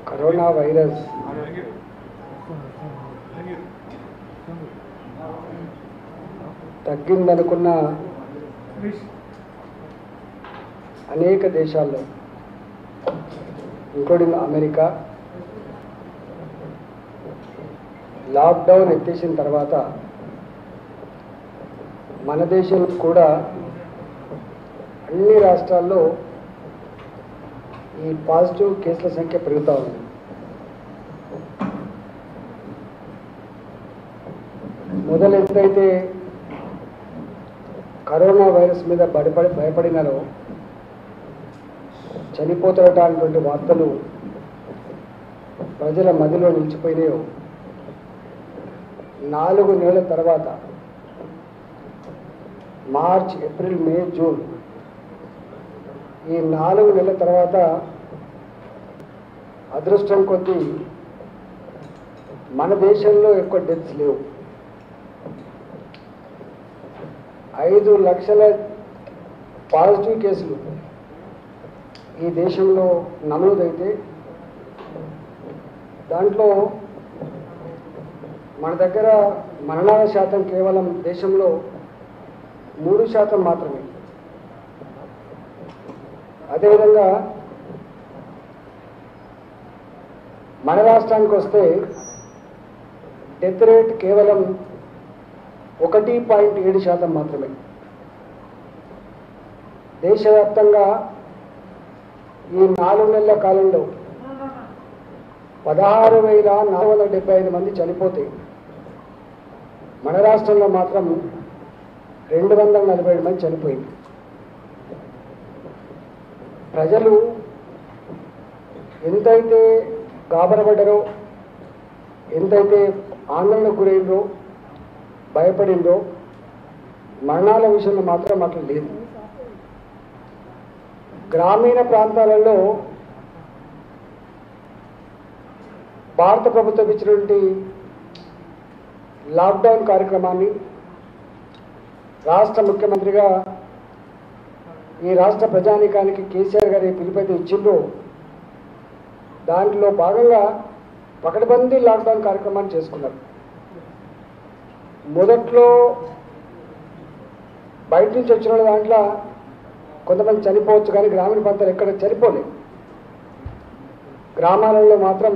Corona virus తగ్గిందనుకున్న అనేక దేశాల్లో including America lockdown ఎత్తేసిన తర్వాత మన దేశంలో కూడా అన్ని రాష్ట్రాల్లో ఈ పాజిటివ్ కేసుల సంఖ్య పెరుగుతూ ఉంది మొదలు ఎంతైతే కరోనా వైరస్ మీద బడిపడి భయపడినారో చనిపోతున్నటువంటి వార్తలు ప్రజల మదిలో నిలిచిపోయినాయో నాలుగు నెలల తర్వాత మార్చ్ ఏప్రిల్ మే జూన్ ఈ నాలుగు నెలల తర్వాత అదృష్టం కొద్దీ మన దేశంలో ఎక్కువ డెత్స్ లేవు ఐదు లక్షల పాజిటివ్ కేసులు ఈ దేశంలో నమోదైతే దాంట్లో మన దగ్గర మరణాల శాతం కేవలం దేశంలో మూడు శాతం మాత్రమే అదేవిధంగా మన రాష్ట్రానికి వస్తే డెత్ రేట్ కేవలం ఒకటి పాయింట్ ఏడు శాతం మాత్రమే దేశవ్యాప్తంగా ఈ నాలుగు నెలల కాలంలో పదహారు వేల నాలుగు వందల డెబ్బై ఐదు మంది చనిపోతే మన రాష్ట్రంలో మాత్రం రెండు వందల నలభై ఏడు మంది చనిపోయింది ప్రజలు ఎంతైతే గాబరపడ్డారో ఎంతైతే ఆందోళనకు గురైందో భయపడిందో మరణాల విషయంలో మాత్రం అట్లా లేదు గ్రామీణ ప్రాంతాలలో భారత ప్రభుత్వం ఇచ్చినటువంటి లాక్డౌన్ కార్యక్రమాన్ని రాష్ట్ర ముఖ్యమంత్రిగా ఈ రాష్ట్ర ప్రజానీకానికి కేసీఆర్ గారి పిలుపైతే ఇచ్చిండ్రో దాంట్లో భాగంగా పకడ్బందీ లాక్డౌన్ కార్యక్రమాన్ని చేసుకున్నారు మొదట్లో బయట నుంచి వచ్చిన వాళ్ళ దాంట్లో కొంతమంది చనిపోవచ్చు కానీ గ్రామీణ ప్రాంతాలు ఎక్కడ చనిపోలేదు గ్రామాలలో మాత్రం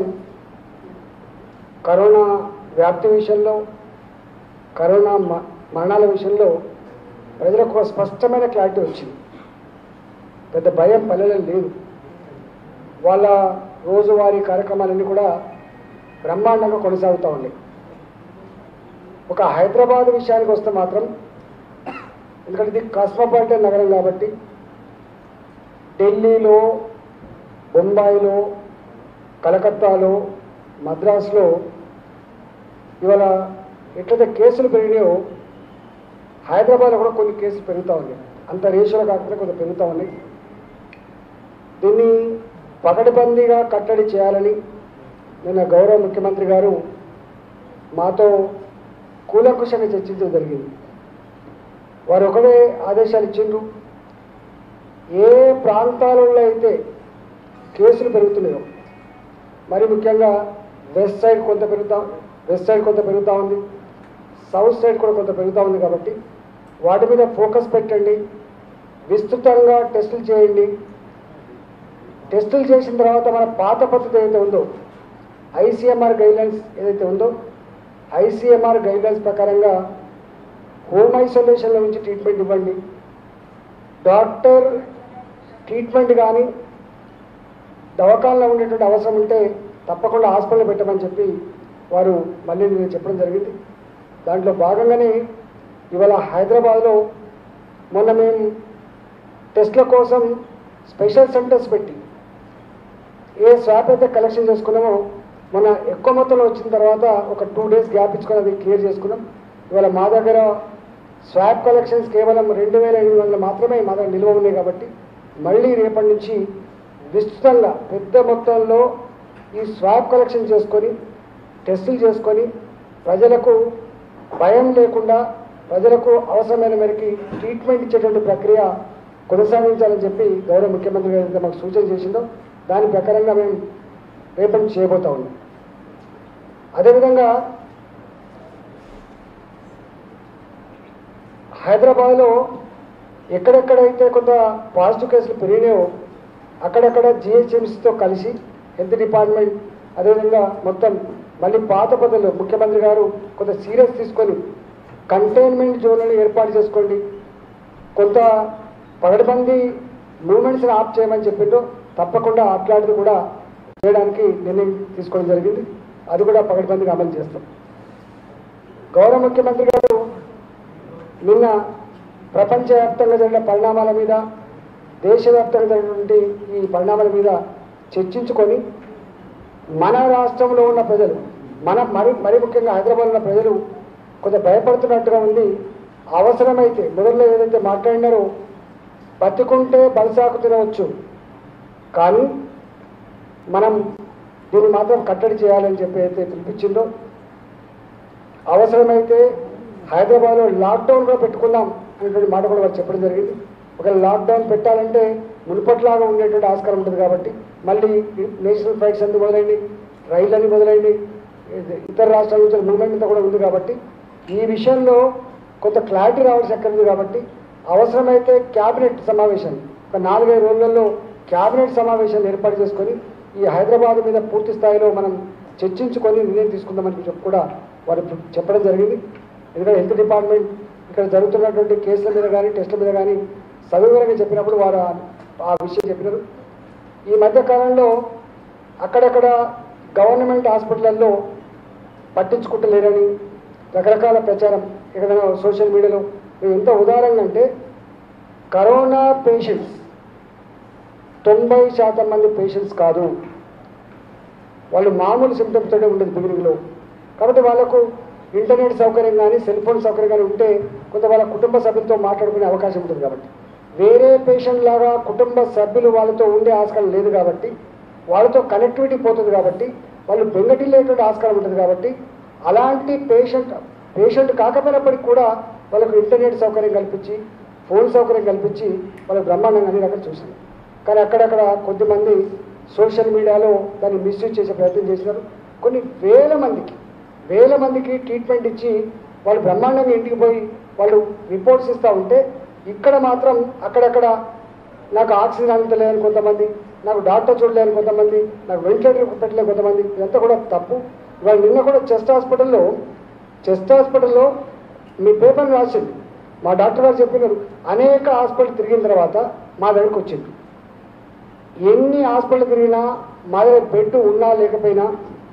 కరోనా వ్యాప్తి విషయంలో కరోనా మ- మరణాల విషయంలో ప్రజలకు ఒక స్పష్టమైన క్లారిటీ వచ్చింది పెద్ద భయం పల్లెలో లేదు వాళ్ళ రోజువారీ కార్యక్రమాలన్నీ కూడా బ్రహ్మాండంగా కొనసాగుతూ ఉన్నాయి ఒక హైదరాబాద్ విషయానికి వస్తే మాత్రం ఎందుకంటే ఇది కాస్మోపాలిటన్ నగరం కాబట్టి ఢిల్లీలో బొంబాయిలో కలకత్తాలో మద్రాసులో ఇవాళ ఎట్లయితే కేసులు పెరిగినాయో హైదరాబాద్లో కూడా కొన్ని కేసులు పెరుగుతూ ఉన్నాయి అంత రేషియోలో కాకుండా కొంత పెరుగుతూ ఉన్నాయి దీన్ని పకడ్బందీగా కట్టడి చేయాలని నిన్న గౌరవ ముఖ్యమంత్రి గారు మాతో కూలంకుషంగా చర్చించడం జరిగింది వారు ఒకటే ఆదేశాలు ఇచ్చిండ్రు ఏ ప్రాంతాలలో అయితే కేసులు పెరుగుతున్నాయో మరి ముఖ్యంగా వెస్ట్ సైడ్ కొంత పెరుగుతా వెస్ట్ సైడ్ కొంత పెరుగుతూ ఉంది సౌత్ సైడ్ కూడా కొంత పెరుగుతూ ఉంది కాబట్టి వాటి మీద ఫోకస్ పెట్టండి విస్తృతంగా టెస్టులు చేయండి టెస్టులు చేసిన తర్వాత మన పాత పద్ధతి ఏదైతే ఉందో ఐసీఎంఆర్ గైడ్లైన్స్ ఏదైతే ఉందో ఐసీఎంఆర్ గైడ్లైన్స్ ప్రకారంగా హోమ్ ఐసోలేషన్లో నుంచి ట్రీట్మెంట్ ఇవ్వండి డాక్టర్ ట్రీట్మెంట్ కానీ దవాఖానలో ఉండేటువంటి అవసరం ఉంటే తప్పకుండా హాస్పిటల్ పెట్టమని చెప్పి వారు మళ్ళీ నేను చెప్పడం జరిగింది దాంట్లో భాగంగానే ఇవాళ హైదరాబాద్లో మొన్న మేము టెస్ట్ల కోసం స్పెషల్ సెంటర్స్ పెట్టి ఏ స్వాప్ అయితే కలెక్షన్ చేసుకున్నామో మొన్న ఎక్కువ మొత్తంలో వచ్చిన తర్వాత ఒక టూ డేస్ గ్యాప్ ఇచ్చుకొని అది క్లియర్ చేసుకున్నాం ఇవాళ మా దగ్గర స్వాప్ కలెక్షన్స్ కేవలం రెండు వేల ఎనిమిది వందలు మాత్రమే మా దగ్గర నిల్వ ఉన్నాయి కాబట్టి మళ్ళీ రేపటి నుంచి విస్తృతంగా పెద్ద మొత్తంలో ఈ స్వాప్ కలెక్షన్ చేసుకొని టెస్టులు చేసుకొని ప్రజలకు భయం లేకుండా ప్రజలకు అవసరమైన మేరకి ట్రీట్మెంట్ ఇచ్చేటువంటి ప్రక్రియ కొనసాగించాలని చెప్పి గౌరవ ముఖ్యమంత్రి గారు ఏదైతే మాకు సూచన చేసిందో దాని ప్రకారంగా మేము రేపటి నుంచి చేయబోతా ఉన్నాం అదేవిధంగా హైదరాబాద్లో ఎక్కడెక్కడైతే కొంత పాజిటివ్ కేసులు పెరిగినాయో అక్కడక్కడ జిహెచ్ఎంసీతో కలిసి హెల్త్ డిపార్ట్మెంట్ అదేవిధంగా మొత్తం మళ్ళీ పాత పద్ధతిలో ముఖ్యమంత్రి గారు కొంత సీరియస్ తీసుకొని కంటైన్మెంట్ జోన్లను ఏర్పాటు చేసుకోండి కొంత పగడబందీ మూమెంట్స్ని ఆఫ్ చేయమని చెప్పిండ్రు తప్పకుండా అట్లాంటిది కూడా చేయడానికి నిర్ణయం తీసుకోవడం జరిగింది అది కూడా పగడబందీగా అమలు చేస్తాం గౌరవ ముఖ్యమంత్రి గారు నిన్న ప్రపంచవ్యాప్తంగా జరిగిన పరిణామాల మీద దేశవ్యాప్తంగా జరిగినటువంటి ఈ పరిణామాల మీద చర్చించుకొని మన రాష్ట్రంలో ఉన్న ప్రజలు మన మరి మరి ముఖ్యంగా హైదరాబాద్ ఉన్న ప్రజలు కొంత భయపడుతున్నట్టుగా ఉంది అవసరమైతే మొదట్లో ఏదైతే మాట్లాడినారో బతుకుంటే బలసాకు తినవచ్చు కానీ మనం దీన్ని మాత్రం కట్టడి చేయాలని చెప్పి అయితే పిలిపించిందో అవసరమైతే హైదరాబాద్లో లాక్డౌన్ కూడా పెట్టుకుందాం అనేటువంటి మాట కూడా వారు చెప్పడం జరిగింది ఒకవేళ లాక్డౌన్ పెట్టాలంటే మునుపట్లాగా ఉండేటువంటి ఆస్కారం ఉంటుంది కాబట్టి మళ్ళీ నేషనల్ ఫ్లైట్స్ అన్ని మొదలైంది రైళ్ళు అన్ని మొదలైంది ఇది ఇతర రాష్ట్రాల నుంచి మూవ్మెంట్ అంతా కూడా ఉంది కాబట్టి ఈ విషయంలో కొంత క్లారిటీ రావాల్సి ఎక్కడ ఉంది కాబట్టి అవసరమైతే క్యాబినెట్ సమావేశం ఒక నాలుగైదు రోజులలో క్యాబినెట్ సమావేశాన్ని ఏర్పాటు చేసుకొని ఈ హైదరాబాద్ మీద పూర్తి స్థాయిలో మనం చర్చించుకొని నిర్ణయం తీసుకుందామని చెప్పి కూడా వారు చెప్పడం జరిగింది ఎందుకంటే హెల్త్ డిపార్ట్మెంట్ ఇక్కడ జరుగుతున్నటువంటి కేసుల మీద కానీ టెస్టుల మీద కానీ సవివరంగా చెప్పినప్పుడు వారు ఆ- ఆ విషయం చెప్పినారు ఈ మధ్య కాలంలో అక్కడక్కడ గవర్నమెంట్ హాస్పిటల్లో పట్టించుకుంటలేరని రకరకాల ప్రచారం ఎక్కడైనా సోషల్ మీడియాలో మేము ఎంత ఉదాహరణగా అంటే కరోనా పేషెంట్స్ తొంభై శాతం మంది పేషెంట్స్ కాదు వాళ్ళు మామూలు సిమ్టమ్స్ తోనే ఉండదు బిగినింగ్లో కాబట్టి వాళ్ళకు ఇంటర్నెట్ సౌకర్యం కానీ సెల్ ఫోన్ సౌకర్యం కానీ ఉంటే కొంత వాళ్ళ కుటుంబ సభ్యులతో మాట్లాడుకునే అవకాశం ఉంటుంది కాబట్టి వేరే పేషెంట్ లాగా కుటుంబ సభ్యులు వాళ్ళతో ఉండే ఆస్కారం లేదు కాబట్టి వాళ్ళతో కనెక్టివిటీ పోతుంది కాబట్టి వాళ్ళు బెంగటిల్లేటువంటి ఆస్కారం ఉంటుంది కాబట్టి అలాంటి పేషెంట్ పేషెంట్ కాకపోయినప్పటికీ కూడా వాళ్ళకు ఇంటర్నెట్ సౌకర్యం కల్పించి ఫోన్ సౌకర్యం కల్పించి వాళ్ళకి బ్రహ్మాండంగా అన్ని రకాలు చూసాను కానీ అక్కడక్కడ కొద్దిమంది సోషల్ మీడియాలో దాన్ని మిస్యూజ్ చేసే ప్రయత్నం చేసినారు కొన్ని వేల మందికి వేల మందికి ట్రీట్మెంట్ ఇచ్చి వాళ్ళు బ్రహ్మాండంగా ఇంటికి పోయి వాళ్ళు రిపోర్ట్స్ ఇస్తూ ఉంటే ఇక్కడ మాత్రం అక్కడక్కడ నాకు ఆక్సిజన్ అందలేదని కొంతమంది నాకు డాక్టర్ చూడలేని కొంతమంది నాకు వెంటిలేటర్ పెట్టలేని కొంతమంది ఇదంతా కూడా తప్పు ఇవాళ నిన్న కూడా చెస్ట్ హాస్పిటల్లో చెస్ట్ హాస్పిటల్లో మీ పేపర్ రాసింది మా డాక్టర్ గారు చెప్పినారు అనేక హాస్పిటల్ తిరిగిన తర్వాత మా దగ్గరకు వచ్చింది ఎన్ని హాస్పిటల్ తిరిగినా మా దగ్గర బెడ్ ఉన్నా లేకపోయినా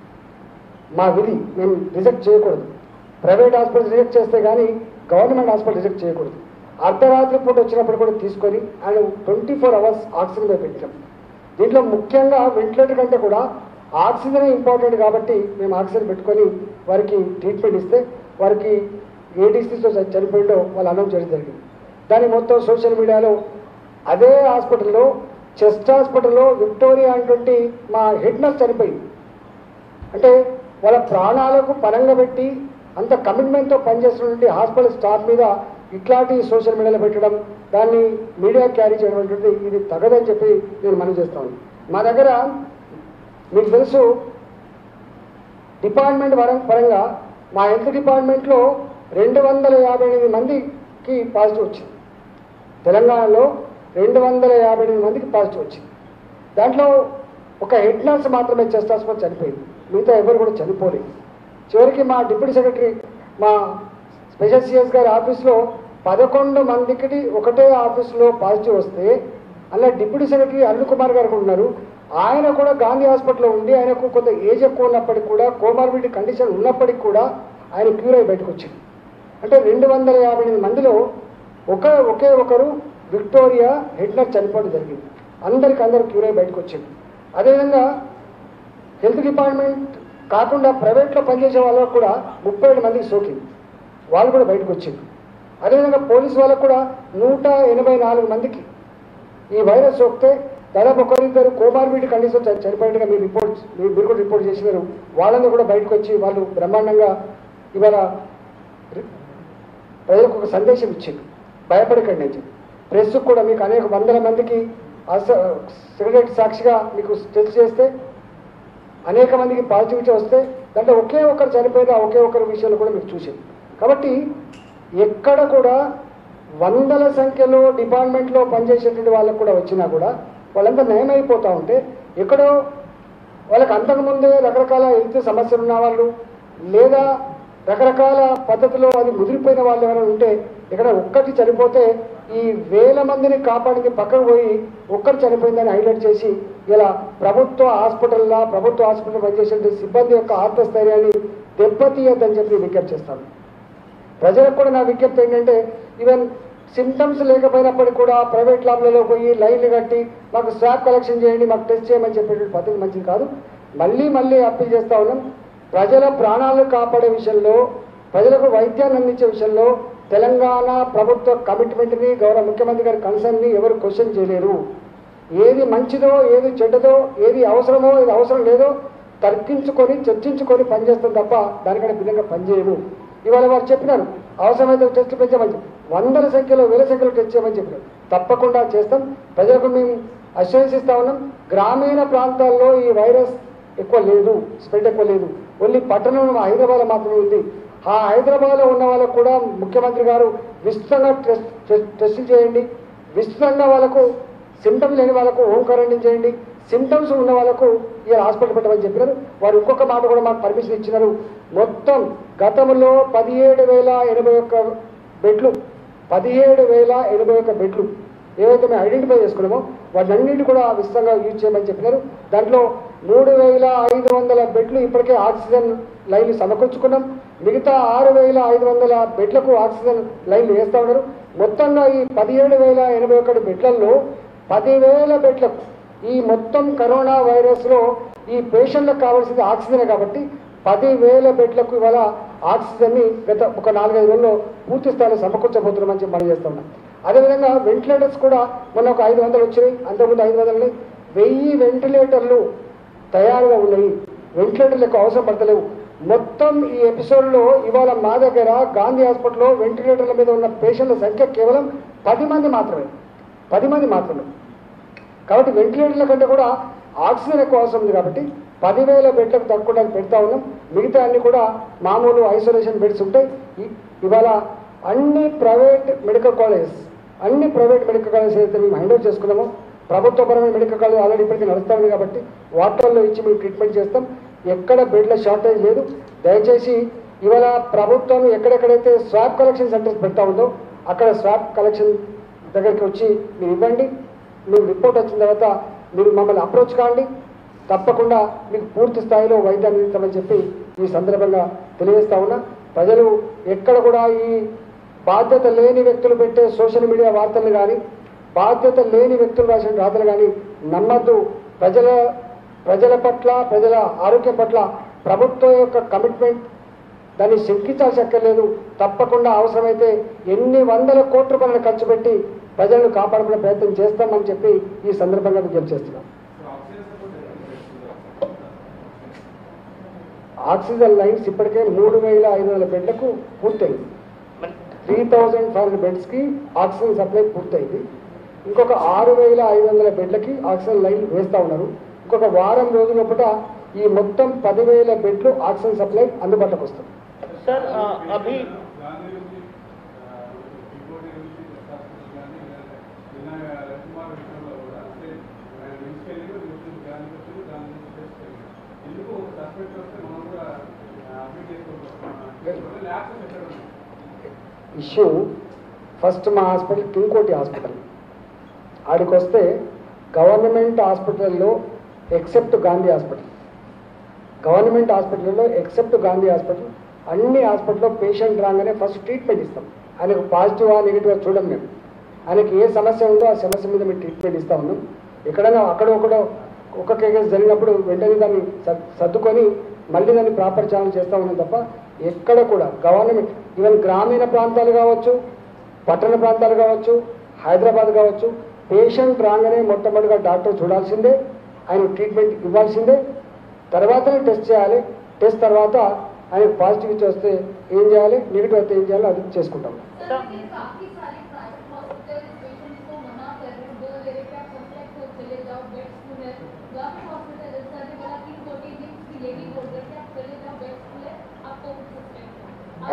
మా విధి మేము రిజెక్ట్ చేయకూడదు ప్రైవేట్ హాస్పిటల్ రిజెక్ట్ చేస్తే కానీ గవర్నమెంట్ హాస్పిటల్ రిజెక్ట్ చేయకూడదు అర్ధరాత్రి పూట వచ్చినప్పుడు కూడా తీసుకొని ఆయన ట్వంటీ ఫోర్ అవర్స్ ఆక్సిజన్ మీద పెట్టాం దీంట్లో ముఖ్యంగా వెంటిలేటర్ కంటే కూడా ఆక్సిజన్ ఇంపార్టెంట్ కాబట్టి మేము ఆక్సిజన్ పెట్టుకొని వారికి ట్రీట్మెంట్ ఇస్తే వారికి ఏ డిసీజ్తో చనిపోయిందో వాళ్ళు అనౌన్స్ చేయడం జరిగింది దాని మొత్తం సోషల్ మీడియాలో అదే హాస్పిటల్లో చెస్ట్ హాస్పిటల్లో విక్టోరియా అనేటువంటి మా హెడ్ నర్స్ చనిపోయింది అంటే వాళ్ళ ప్రాణాలకు పరంగా పెట్టి అంత కమిట్మెంట్తో పనిచేస్తున్నటువంటి హాస్పిటల్ స్టాఫ్ మీద ఇట్లాంటి సోషల్ మీడియాలో పెట్టడం దాన్ని మీడియా క్యారీ చేయడం అనేటువంటిది ఇది తగదని చెప్పి నేను మనం చేస్తాను మా దగ్గర మీకు తెలుసు డిపార్ట్మెంట్ వరం పరంగా మా హెల్త్ డిపార్ట్మెంట్లో రెండు వందల యాభై ఎనిమిది మందికి పాజిటివ్ వచ్చింది తెలంగాణలో రెండు వందల యాభై ఎనిమిది మందికి పాజిటివ్ వచ్చింది దాంట్లో ఒక హెడ్ నర్స్ మాత్రమే చెస్ట్ హాస్పిటల్ చనిపోయింది మిగతా ఎవరు కూడా చనిపోలేదు చివరికి మా డిప్యూటీ సెక్రటరీ మా స్పెషల్ సిఎస్ గారి ఆఫీస్లో పదకొండు మందికి ఒకటే ఆఫీస్లో పాజిటివ్ వస్తే అలా డిప్యూటీ సెక్రటరీ అరుణ్ కుమార్ గారు కూడా ఉన్నారు ఆయన కూడా గాంధీ హాస్పిటల్లో ఉండి ఆయనకు కొంత ఏజ్ ఎక్కువ ఉన్నప్పటికీ కూడా కోమార్బిడిటీ కండిషన్ ఉన్నప్పటికీ కూడా ఆయన క్యూర్ అయి బయటకు వచ్చింది అంటే రెండు వందల యాభై ఎనిమిది మందిలో ఒక ఒకే ఒకరు విక్టోరియా హిట్లర్ చనిపోవడం జరిగింది అందరికి అందరూ క్యూర్ అయి బయటకు వచ్చింది అదేవిధంగా హెల్త్ డిపార్ట్మెంట్ కాకుండా ప్రైవేట్లో పనిచేసే వాళ్ళకు కూడా ముప్పై ఏడు మందికి సోకింది వాళ్ళు కూడా బయటకు వచ్చింది అదేవిధంగా పోలీస్ వాళ్ళకు కూడా నూట ఎనభై నాలుగు మందికి ఈ వైరస్ సోకితే దాదాపు ఒకరిద్దరు కోమార్బిడ్ కండిషన్ చ- చనిపోయినట్టుగా మీరు రిపోర్ట్ మీరు మీరు కూడా రిపోర్ట్ చేసినారు వాళ్ళందరూ కూడా బయటకు వచ్చి వాళ్ళు బ్రహ్మాండంగా ఇవాళ రి- ప్రజలకు ఒక సందేశం ఇచ్చింది భయపడకండి అని చెప్పి ప్రెస్కు కూడా మీకు అనేక వందల మందికి అస సెక్రటరీ సాక్షిగా మీకు టెస్ట్ చేస్తే అనేక మందికి పాజిటివిటీ వస్తే దాంట్లో ఒకే ఒక్కరు చనిపోయిన ఆ ఒకే ఒక్కరి విషయంలో కూడా మీరు చూసింది కాబట్టి ఎక్కడ కూడా వందల సంఖ్యలో డిపార్ట్మెంట్లో పనిచేసేటువంటి వాళ్ళకు కూడా వచ్చినా కూడా వాళ్ళంతా నయమైపోతూ ఉంటే ఎక్కడో వాళ్ళకి అంతకుముందే రకరకాల హెల్త్ సమస్యలు ఉన్న వాళ్ళు లేదా రకరకాల పద్ధతిలో అది ముదిరిపోయిన వాళ్ళు ఎవరైనా ఉంటే ఇక్కడ ఒక్కటి చనిపోతే ఈ వేల మందిని కాపాడికి పక్కకు పోయి ఒక్కరు చనిపోయిందని హైలైట్ చేసి ఇలా ప్రభుత్వ హాస్పిటల్లో ప్రభుత్వ హాస్పిటల్ పనిచేసే సిబ్బంది యొక్క ఆత్మస్థైర్యాన్ని దెబ్బతీయద్దని చెప్పి విజ్ఞప్తి చేస్తాను ప్రజలకు కూడా నా విజ్ఞప్తి ఏంటంటే ఈవెన్ సిమ్టమ్స్ లేకపోయినప్పటికీ కూడా ప్రైవేట్ ల్యాబ్లలో పోయి లైన్లు కట్టి మాకు స్వాబ్ కలెక్షన్ చేయండి మాకు టెస్ట్ చేయమని చెప్పేటువంటి పద్ధతి మంచిది కాదు మళ్ళీ మళ్ళీ అప్పీల్ చేస్తా ఉన్నాం ప్రజల ప్రాణాలు కాపాడే విషయంలో ప్రజలకు వైద్యాన్ని అందించే విషయంలో తెలంగాణ ప్రభుత్వ కమిట్మెంట్ని గౌరవ ముఖ్యమంత్రి గారి కన్సర్న్ని ఎవరు క్వశ్చన్ చేయలేరు ఏది మంచిదో ఏది చెడ్డదో ఏది అవసరమో ఏది అవసరం లేదో తర్కించుకొని చర్చించుకొని పనిచేస్తాం తప్ప దానికంటే భిన్నంగా పనిచేయము ఇవాళ వారు చెప్పినారు అవసరమైతే టెస్ట్ పెంచమని చెప్పి వందల సంఖ్యలో వేల సంఖ్యలో టెస్ట్ చేయమని చెప్పినారు తప్పకుండా చేస్తాం ప్రజలకు మేము అష్యూరెన్స్ ఇస్తా ఉన్నాం గ్రామీణ ప్రాంతాల్లో ఈ వైరస్ ఎక్కువ లేదు స్ప్రెడ్ ఎక్కువ లేదు ఓన్లీ పట్టణంలో హైదరాబాద్ మాత్రమే ఉంది ఆ హైదరాబాద్లో ఉన్న వాళ్ళకు కూడా ముఖ్యమంత్రి గారు విస్తృతంగా టెస్ట్ టెస్ట్ టెస్టులు చేయండి విస్తృతంగా వాళ్ళకు సిమ్టమ్స్ లేని వాళ్ళకు హోమ్ క్వారంటైన్ చేయండి సిమ్టమ్స్ ఉన్న వాళ్ళకు ఈ హాస్పిటల్ పెట్టమని చెప్పినారు వారు ఇంకొక మాట కూడా మాకు పర్మిషన్ ఇచ్చినారు మొత్తం గతంలో పదిహేడు వేల ఎనభై ఒక్క బెడ్లు పదిహేడు వేల ఎనభై ఒక్క బెడ్లు ఏవైతే మేము ఐడెంటిఫై చేసుకున్నామో వాటన్నిటి కూడా విస్తృతంగా యూజ్ చేయమని చెప్పినారు దాంట్లో మూడు వేల ఐదు వందల బెడ్లు ఇప్పటికే ఆక్సిజన్ లైన్లు సమకూర్చుకున్నాం మిగతా ఆరు వేల ఐదు వందల బెడ్లకు ఆక్సిజన్ లైన్లు వేస్తూ ఉన్నారు మొత్తంగా ఈ పదిహేడు వేల ఎనభై ఒకటి బెడ్లలో పదివేల బెడ్లకు ఈ మొత్తం కరోనా వైరస్లో ఈ పేషెంట్లకు కావాల్సింది ఆక్సిజన్ కాబట్టి పదివేల బెడ్లకు ఇవాళ ఆక్సిజన్ని గత ఒక నాలుగైదు రోజుల్లో పూర్తి స్థాయిలో సమకూర్చబోతున్నామని చెప్పి మనం చేస్తా ఉన్నాం అదేవిధంగా వెంటిలేటర్స్ కూడా మొన్న ఒక ఐదు వందలు వచ్చినాయి అంతకుముందు ఐదు వందలు వెయ్యి వెంటిలేటర్లు తయారుగా ఉన్నాయి వెంటిలేటర్లు ఎక్కువ అవసరం పడతలేవు మొత్తం ఈ ఎపిసోడ్లో ఇవాళ మా దగ్గర గాంధీ హాస్పిటల్లో వెంటిలేటర్ల మీద ఉన్న పేషెంట్ల సంఖ్య కేవలం పది మంది మాత్రమే పది మంది మాత్రమే కాబట్టి వెంటిలేటర్ల కంటే కూడా ఆక్సిజన్ ఎక్కువ అవసరం ఉంది కాబట్టి పదివేల బెడ్లకు తక్కువ పెడతా ఉన్నాం మిగతా అన్ని కూడా మామూలు ఐసోలేషన్ బెడ్స్ ఉంటాయి ఇ- ఇవాళ అన్ని ప్రైవేట్ మెడికల్ కాలేజెస్ అన్ని ప్రైవేట్ మెడికల్ కాలేజెస్ అయితే మేము హ్యాండ్ ఓవర్ చేసుకున్నామో ప్రభుత్వపరమైన మెడికల్ కాలేజ్ ఆల్రెడీ ఇప్పటికీ నడుస్తా ఉంది కాబట్టి వాటర్లో ఇచ్చి మేము ట్రీట్మెంట్ చేస్తాం ఎక్కడ బెడ్ల షార్టేజ్ లేదు దయచేసి ఇవాళ ప్రభుత్వం ఎక్కడెక్కడైతే స్వాబ్ కలెక్షన్ సెంటర్స్ పెడతా ఉందో అక్కడ స్వాబ్ కలెక్షన్ దగ్గరికి వచ్చి మీరు ఇవ్వండి మీరు రిపోర్ట్ వచ్చిన తర్వాత మీరు మమ్మల్ని అప్రోచ్ కాండి తప్పకుండా మీకు పూర్తి స్థాయిలో వైద్యాన్ని అందిస్తామని చెప్పి ఈ సందర్భంగా తెలియజేస్తా ఉన్నా ప్రజలు ఎక్కడ కూడా ఈ బాధ్యత లేని వ్యక్తులు పెట్టే సోషల్ మీడియా వార్తలు కానీ బాధ్యత లేని వ్యక్తులు రాసిన రాతలు కానీ నమ్మద్దు ప్రజల ప్రజల పట్ల ప్రజల ఆరోగ్యం పట్ల ప్రభుత్వం యొక్క కమిట్మెంట్ దాన్ని శంకించాల్సి అక్కర్లేదు తప్పకుండా అవసరమైతే ఎన్ని వందల కోట్ల రూపాయలను ఖర్చు పెట్టి ప్రజలను కాపాడుకునే ప్రయత్నం చేస్తామని చెప్పి ఈ సందర్భంగా విజ్ఞప్తి చేస్తున్నాం ఆక్సిజన్ లైన్స్ ఇప్పటికే మూడు వేల ఐదు వందల బెడ్లకు పూర్తయింది త్రీ థౌజండ్ ఫైవ్ హండ్రెడ్ బెడ్స్కి ఆక్సిజన్ సప్లై పూర్తయింది ఇంకొక ఆరు వేల ఐదు వందల బెడ్లకి ఆక్సిజన్ లైన్ వేస్తూ ఉన్నారు ఇంకొక వారం రోజుల లోపల ఈ మొత్తం పదివేల బెడ్లు ఆక్సిజన్ సప్లై అందుబాటులోకి వస్తుంది सर अ, अभी గాంధీ నుంచి ఇంకోటి నుంచి దత్తాత్రేయ గాంధీ నిన్న రవికుమార్ విషయంలో కూడా అంటే ఆయన తీసుకెళ్ళి నుంచి గాంధీ వచ్చి దాని నుంచి తీసుకెళ్ళి ఎందుకు సస్పెక్ట్ వస్తే మనం కూడా అప్డేట్ చేసుకుంటాం ల్యాబ్స్ ఎక్కడ ఉన్నాయి ఇష్యూ ఫస్ట్ మా హాస్పిటల్ కింగ్కోటి హాస్పిటల్ ఆడికి వస్తే గవర్నమెంట్ హాస్పిటల్లో ఎక్సెప్ట్ గాంధీ హాస్పిటల్ గవర్నమెంట్ హాస్పిటల్లో ఎక్సెప్ట్ గాంధీ హాస్పిటల్ అన్ని హాస్పిటల్లో పేషెంట్ రాగానే ఫస్ట్ ట్రీట్మెంట్ ఇస్తాం ఆయనకు పాజిటివా నెగిటివా చూడం మేము ఆయనకి ఏ సమస్య ఉందో ఆ సమస్య మీద మేము ట్రీట్మెంట్ ఇస్తా ఉన్నాం ఎక్కడైనా అక్కడ ఒకడో ఒక్క కేసు జరిగినప్పుడు వెంటనే దాన్ని సర్- సర్దుకొని మళ్ళీ దాన్ని ప్రాపర్ ఛానల్ చేస్తా ఉన్నాం తప్ప ఎక్కడ కూడా గవర్నమెంట్ ఈవెన్ గ్రామీణ ప్రాంతాలు కావచ్చు పట్టణ ప్రాంతాలు కావచ్చు హైదరాబాద్ కావచ్చు పేషెంట్ రాగానే మొట్టమొదటిగా డాక్టర్ చూడాల్సిందే ఆయన ట్రీట్మెంట్ ఇవ్వాల్సిందే తర్వాతనే టెస్ట్ చేయాలి టెస్ట్ తర్వాత ఆయనకు పాజిటివ్ ఇచ్చి వస్తే ఏం చేయాలి నెగిటివ్ వస్తే ఏం చేయాలో అది చేసుకుంటాం सर ये काफी सारे प्राइवेट हॉस्पिटल पेशेंट्स को मना कर रहे हैं बोल रहे हैं कि आप सस्पेक्ट हो चले जाओ बेड्स फुल है गवर्नमेंट हॉस्पिटल जैसा भी बोला कि कोटी दिन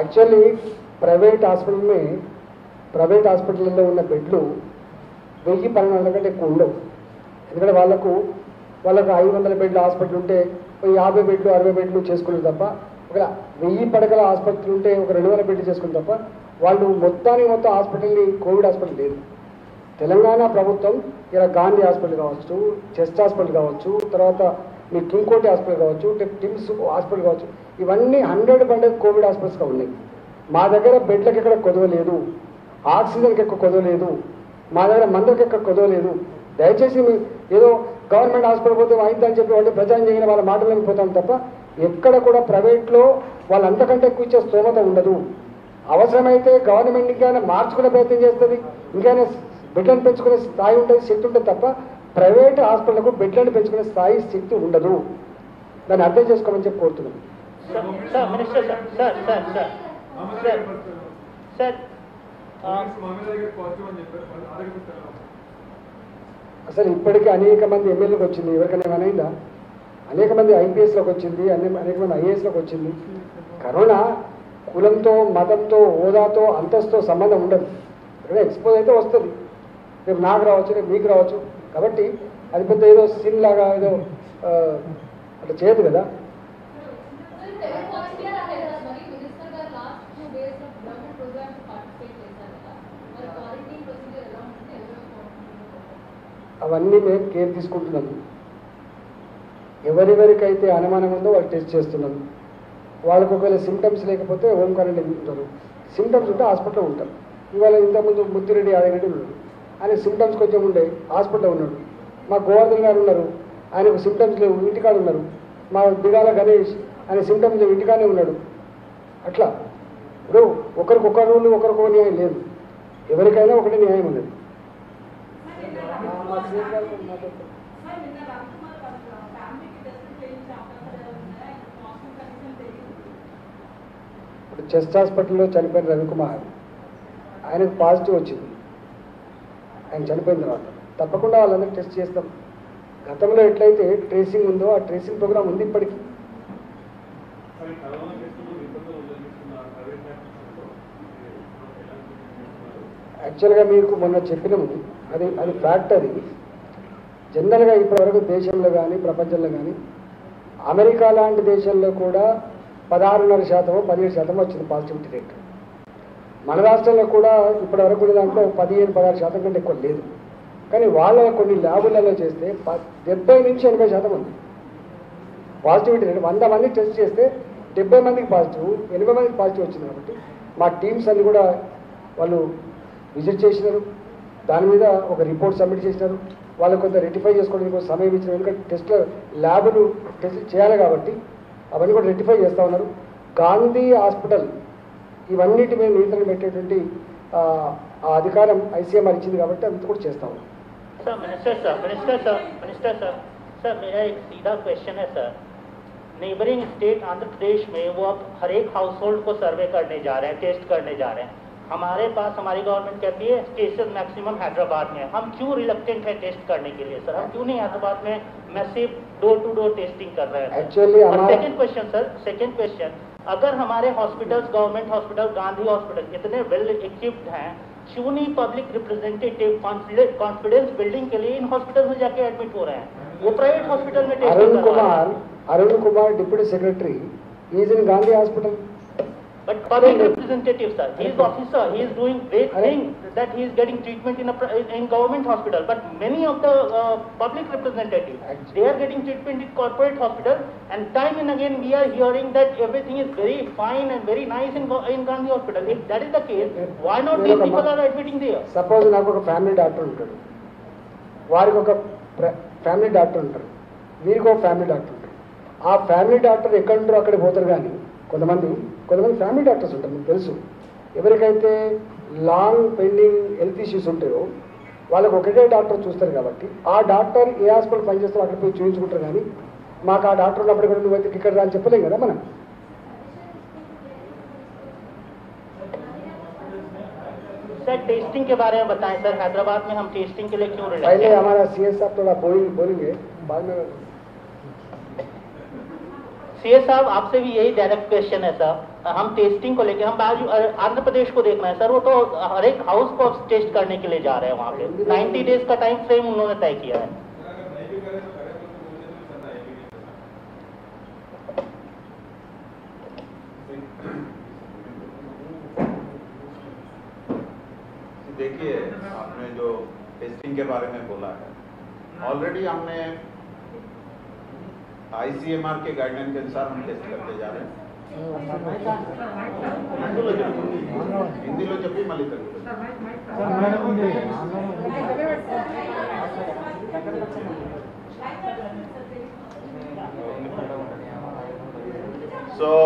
యాక్చువల్లీ ప్రైవేట్ హాస్పిటల్ में ప్రైవేట్ హాస్పిటల్లో ఉన్న బెడ్లు వెయ్యి పన్నెండు వందల కంటే ఎక్కువ ఉండవు ఎందుకంటే వాళ్ళకు వాళ్ళకు ఐదు వందల బెడ్ల హాస్పిటల్ ఉంటే ఒక యాభై బెడ్లు అరవై బెడ్లు చేసుకున్నారు తప్ప ఒక వెయ్యి పడకల ఆసుపత్రి ఉంటే ఒక రెండు వందల బెడ్లు చేసుకుని తప్ప వాళ్ళు మొత్తానికి మొత్తం హాస్పిటల్ని కోవిడ్ హాస్పిటల్ లేదు తెలంగాణ ప్రభుత్వం ఇలా గాంధీ హాస్పిటల్ కావచ్చు చెస్ట్ హాస్పిటల్ కావచ్చు తర్వాత మీ కింగ్కోటి హాస్పిటల్ కావచ్చు టి- టిమ్స్ హాస్పిటల్ కావచ్చు ఇవన్నీ హండ్రెడ్ హండ్రెడ్ కోవిడ్ హాస్పిటల్స్గా ఉన్నాయి మా దగ్గర బెడ్లకు ఎక్కడ కొదవ లేదు ఆక్సిజన్కి ఎక్కువ కొదవ లేదు మా దగ్గర మందులకు ఎక్కడ కొదవ లేదు దయచేసి మీ ఏదో గవర్నమెంట్ హాస్పిటల్ పోతే అయిందని చెప్పి వాళ్ళు ప్రచారం చేయని వాళ్ళ మాటలు వెళ్ళిపోతాం తప్ప ఎక్కడ కూడా ప్రైవేట్లో వాళ్ళు అంతకంటే ఎక్కువ ఇచ్చే స్తోమత ఉండదు అవసరమైతే గవర్నమెంట్ ఇంకైనా మార్చుకునే ప్రయత్నం చేస్తుంది ఇంకైనా బెడ్లను పెంచుకునే స్థాయి ఉంటుంది శక్తి ఉంటుంది తప్ప ప్రైవేట్ హాస్పిటల్కు బెడ్లను పెంచుకునే స్థాయి శక్తి ఉండదు దాన్ని అర్థం చేసుకోమని చెప్పి కోరుతున్నాను Sir, sir, Minister, sir, sir, sir, sir, sir, sir, uh, మామూలు దగ్గర పాజిటివ్ అని చెప్పారు వాళ్ళు ఆరోగ్యం అసలు ఇప్పటికీ అనేక మంది ఎమ్మెల్యేలకు వచ్చింది ఎవరికైనా ఏమైనా అయిందా అనేక మంది ఐపీఎస్లోకి వచ్చింది అనే అనేక మంది ఐఏఎస్లోకి వచ్చింది కరోనా కులంతో మతంతో హోదాతో అంతస్తుతో సంబంధం ఉండదు ఇక్కడ ఎక్స్పోజ్ అయితే వస్తుంది రేపు నాకు రావచ్చు రేపు మీకు రావచ్చు కాబట్టి అది పెద్ద ఏదో సీన్ లాగా ఏదో ఆ, అట్లా చేయదు కదా పాజిటివ్ అన్నారు మరి మినిస్టర్ గారు last two days government programmes participate చేశారు కదా మరి క్వారంటైన్ ప్రొసీజర్ ఎలా ఉంటుంది ఎవరెవరు అవన్నీ మేము కేర్ తీసుకుంటున్నాము ఎవరెవరికైతే అనుమానం ఉందో వాళ్ళు టెస్ట్ చేస్తున్నాము వాళ్ళకు ఒకవేళ సిమ్టమ్స్ లేకపోతే హోమ్ క్వారంటైన్ ఉంటారు సిమ్టమ్స్ ఉంటే హాస్పిటల్లో ఉంటారు ఇవాళ ఇంతకుముందు ముత్తిరెడ్డి యాదగిరెడ్డి ఉన్నాడు ఆయన సిమ్టమ్స్ కొంచెం ఉండే హాస్పిటల్లో ఉన్నాడు మా గోవర్ధన్ గారు ఉన్నారు ఆయనకు సిమ్టమ్స్ లేవు ఇంటికాడ ఉన్నారు మా దిగాల గణేష్ ఆయన సిమ్టమ్స్ లేవు ఇంటికానే ఉన్నాడు అట్లా ఇప్పుడు ఒకరికొక రూల్ ఒకరికొక న్యాయం లేదు ఎవరికైనా ఒకటి న్యాయం ఉన్నది మా సీఎం గారితో మాట్లాడతాం. మరి నిన్న రామ్కుమార్ వాళ్ళ ఫ్యామిలీకి టెస్ట్ చేయించే అవకాశాలు ఉన్నాయా హాస్పిటల్ కనీసం తెలియదు ఇప్పుడు చెస్ట్ హాస్పిటల్లో చనిపోయిన రవికుమార్ ఆయనకు పాజిటివ్ వచ్చింది ఆయన చనిపోయిన తర్వాత తప్పకుండా వాళ్ళందరికీ టెస్ట్ చేస్తాం గతంలో ఎట్లయితే ట్రేసింగ్ ఉందో ఆ ట్రేసింగ్ ప్రోగ్రామ్ ఉంది ఇప్పటికీ మరి కరోనా కేసులు నిబంధనలు ఉల్లంఘిస్తున్నారు ప్రైవేట్ హాస్పిటల్లో ఎలాంటి చేస్తున్నారు యాక్చువల్గా మీకు మొన్న చెప్పినాము అది అది ఫ్యాక్ట్ అది జనరల్గా ఇప్పటివరకు దేశంలో కానీ ప్రపంచంలో కానీ అమెరికా లాంటి దేశంలో కూడా పదహారున్నర శాతం పదిహేడు శాతం వచ్చింది పాజిటివిటీ రేట్ మన రాష్ట్రంలో కూడా ఇప్పటివరకు ఉన్న దాంట్లో పదిహేను పదహారు శాతం కంటే ఎక్కువ లేదు కానీ వాళ్ళ కొన్ని ల్యాబులలో చేస్తే ప- డెబ్బై నుంచి ఎనభై శాతం ఉంది పాజిటివిటీ రేట్ వంద మంది టెస్ట్ చేస్తే డెబ్బై మందికి పాజిటివ్ ఎనభై మందికి పాజిటివ్ వచ్చింది కాబట్టి మా టీమ్స్ అన్ని కూడా వాళ్ళు విజిట్ చేసినారు దాని మీద ఒక రిపోర్ట్ సబ్మిట్ చేసినారు వాళ్ళు కొంత రెక్టిఫై చేసుకోవడానికి కొంత సమయం ఇచ్చినారు ఎందుకంటే టెస్ట్లో ల్యాబులు టెస్ట్ చేయాలి కాబట్టి అవన్నీ కూడా రెక్టిఫై చేస్తూ ఉన్నారు గాంధీ హాస్పిటల్ ఇవన్నిటి మీద నియంత్రణ పెట్టేటువంటి ఆ, ఆ అధికారం ఐసీఎంఆర్ ఇచ్చింది కాబట్టి అంత కూడా చేస్తా ఉన్నాం sir, Minister, sir, Minister, sir, Minister, sir, sir, मेरा एक सीधा क्वेश्चन है sir neighbouring state Andhra Pradesh में वो अब हर एक हाउस होल्ड को सर्वे करने जा रहे हैं टेस्ट करने जा रहे हैं हमारे पास हमारी गवर्नमेंट कहती है केसेस मैक्सिमम हैदराबाद में है। हम क्यों रिलक्टेंट है टेस्ट करने के लिए सर हम क्यों नहीं हैदराबाद में massive door to door testing कर रहे हैं Actually, और हमारा- second question sir second question अगर हमारे hospitals government hospital Gandhi hospital इतने वेल इक्विप्ड हैं क्यों नहीं पब्लिक रिप्रेजेंटेटिव कॉन्फिडेंस बिल्डिंग के लिए इन हॉस्पिटल में जाके एडमिट हो रहे हैं वो प्राइवेट हॉस्पिटल में टेस्टिंग అరుణ్ करवा रहे కుమార్ हैं Arun Kumar deputy secretary is in Gandhi hospital But public representative, sir, he is officer, he is doing great Arre. thing that he is getting treatment in a pri- in government hospital. But many of the uh, public representatives, Actually. they are getting treatment in corporate hospital. And time and again, we are hearing that everything is very fine and very nice in Go- in Gandhi hospital. If that is the case, why not Well, these look, people amma- are admitting there? Suppose నాకు ఒక family doctor ఉంటాడు వారికి ఒక ప్ర- family doctor ఉంటారు వీరికి ఒక family doctor ఉంటారు ఆ ఫ్యామిలీ డాక్టర్ ఎక్కడ ఉంటారో అక్కడ పోతారు కానీ కొంతమంది కొంతమంది ఫ్యామిలీ డాక్టర్స్ ఉంటారు మీకు తెలుసు ఎవరికైతే లాంగ్ పెండింగ్ హెల్త్ ఇష్యూస్ ఉంటాయో వాళ్ళకి ఒకటే డాక్టర్ చూస్తారు కాబట్టి ఆ డాక్టర్ ఏ హాస్పిటల్ పనిచేస్తారో అక్కడ పోయి చూపించుకుంటారు కానీ మాకు ఆ డాక్టర్ ఉన్నప్పుడు కూడా నువ్వు అయితే ఇక్కడ రా అని చెప్పలేం కదా మనం सर टेस्टिंग के बारे में बताएं सर हैदराबाद में हम टेस्टिंग के लिए क्यों पहले रिलैक्स हैं? हमारा सी एस साहब थोड़ा बोल बोलेंगे बाद में सीए साहब आपसे भी यही डायरेक्ट क्वेश्चन है साहब हम टेस्टिंग को लेके हम बाजू अ, आंध्र प्रदेश को देखना है सर वो तो हर एक हाउस को टेस्ट करने के लिए जा रहे हैं वहाँ पे 90 डेज का टाइम फ्रेम उन्होंने तय किया है अगर नहीं भी करे तो करे तो मुझे तो चलना है भी नहीं देखिए आपने जो टेस्टिंग के बारे में बोला है ऑलरेडी हमने आईसीएमआर के गाइडलाइन के अनुसार हम टेस्ट करते जा रहे हैं హిందీలో చెప్పు హిందీలో చెప్పి మళ్ళీ తెలుగు సో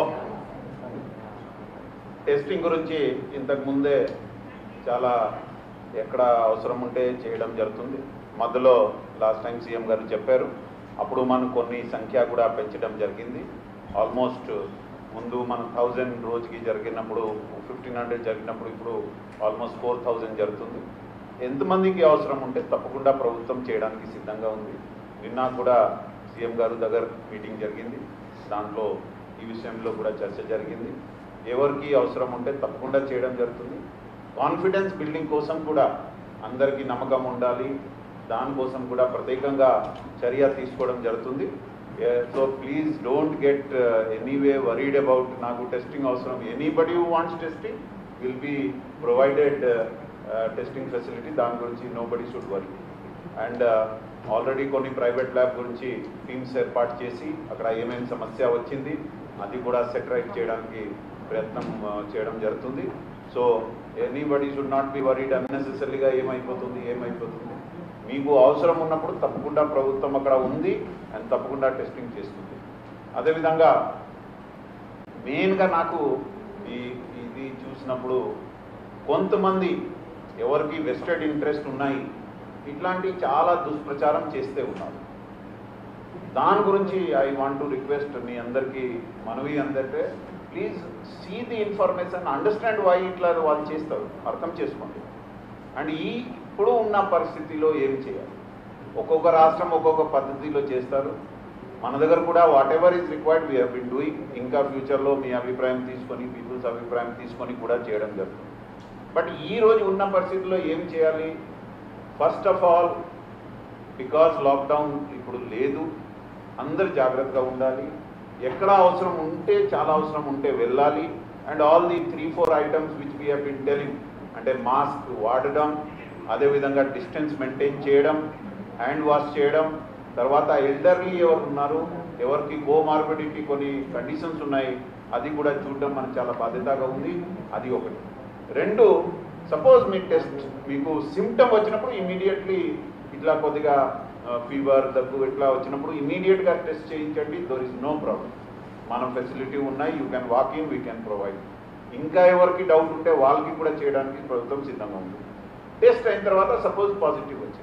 టెస్టింగ్ గురించి ఇంతకు ముందే చాలా ఎక్కడ అవసరం ఉంటే చేయడం జరుగుతుంది మధ్యలో లాస్ట్ టైం సీఎం గారు చెప్పారు అప్పుడు మనం కొన్ని సంఖ్య కూడా పెంచడం జరిగింది ఆల్మోస్ట్ ముందు మనం థౌజండ్ రోజుకి జరిగినప్పుడు ఫిఫ్టీన్ హండ్రెడ్ జరిగినప్పుడు ఇప్పుడు ఆల్మోస్ట్ ఫోర్ థౌజండ్ జరుగుతుంది ఎంతమందికి అవసరం ఉంటే తప్పకుండా ప్రభుత్వం చేయడానికి సిద్ధంగా ఉంది నిన్న కూడా సీఎం గారు దగ్గర మీటింగ్ జరిగింది దాంట్లో ఈ విషయంలో కూడా చర్చ జరిగింది ఎవరికి అవసరం ఉంటే తప్పకుండా చేయడం జరుగుతుంది కాన్ఫిడెన్స్ బిల్డింగ్ కోసం కూడా అందరికీ నమ్మకం ఉండాలి దానికోసం కూడా ప్రత్యేకంగా చర్య తీసుకోవడం జరుగుతుంది so please don't get anyway worried about నాకు టెస్టింగ్ అవసరం anybody who wants testing will be provided testing facility దాని గురించి nobody should worry and already కొన్ని ప్రైవేట్ ల్యాబ్ గురించి టీమ్స్ ఏర్పాటు చేసి అక్కడ ఏమేమి సమస్య వచ్చింది అది కూడా సెటరైట్ చేయడానికి ప్రయత్నం ఆ, చేయడం జరుగుతుంది so anybody should not be worried అన్నెసెసరీగా ఏమైపోతుంది ఏమైపోతుంది మీకు అవసరం ఉన్నప్పుడు తప్పకుండా ప్రభుత్వం అక్కడ ఉంది అండ్ తప్పకుండా టెస్టింగ్ చేస్తుంది అదేవిధంగా మెయిన్గా నాకు ఈ ఇది చూసినప్పుడు కొంతమంది ఎవరికి వెస్టెడ్ ఇంట్రెస్ట్ ఉన్నాయి ఇట్లాంటి చాలా దుష్ప్రచారం చేస్తే ఉన్నారు దాని గురించి ఐ వాంట్ టు రిక్వెస్ట్ మీ అందరికీ మనవి అందరికీ please see the information understand why ఇట్లా వాళ్ళు చేస్తారు అర్థం చేసుకోండి అండ్ ఈ ఇప్పుడు ఉన్న పరిస్థితిలో ఏం చేయాలి ఒక్కొక్క రాష్ట్రం ఒక్కొక్క పద్ధతిలో చేస్తారు మన దగ్గర కూడా whatever is required we have been doing ఇంకా ఫ్యూచర్లో మీ అభిప్రాయం తీసుకొని పీపుల్స్ అభిప్రాయం తీసుకొని కూడా చేయడం జరుగుతుంది బట్ ఈ రోజు ఉన్న పరిస్థితిలో ఏం చేయాలి first of all because lockdown ఇప్పుడు లేదు అందరు జాగ్రత్తగా ఉండాలి ఎక్కడ అవసరం ఉంటే చాలా అవసరం ఉంటే వెళ్ళాలి and all the three four items which we have been telling అంటే మాస్క్ వాడడం అదేవిధంగా డిస్టెన్స్ మెయింటైన్ చేయడం హ్యాండ్ వాష్ చేయడం తర్వాత ఎల్డర్లీ ఎవరు ఉన్నారు ఎవరికి కోమార్బిడిటీ కొన్ని కండిషన్స్ ఉన్నాయి అది కూడా చూడడం మనకు చాలా బాధ్యతగా ఉంది అది ఒకటి రెండు సపోజ్ మీ టెస్ట్ మీకు సిమ్టమ్ వచ్చినప్పుడు ఇమీడియట్లీ ఇట్లా కొద్దిగా ఫీవర్ దగ్గు ఇట్లా వచ్చినప్పుడు ఇమీడియట్గా టెస్ట్ చేయించండి దోర్ ఇస్ నో ప్రాబ్లం మన ఫెసిలిటీ ఉన్నాయి you can walk in we can provide ఇంకా ఎవరికి డౌట్ ఉంటే వాళ్ళకి కూడా చేయడానికి ప్రభుత్వం సిద్ధంగా ఉంది టెస్ట్ అయిన తర్వాత సపోజ్ పాజిటివ్ వచ్చింది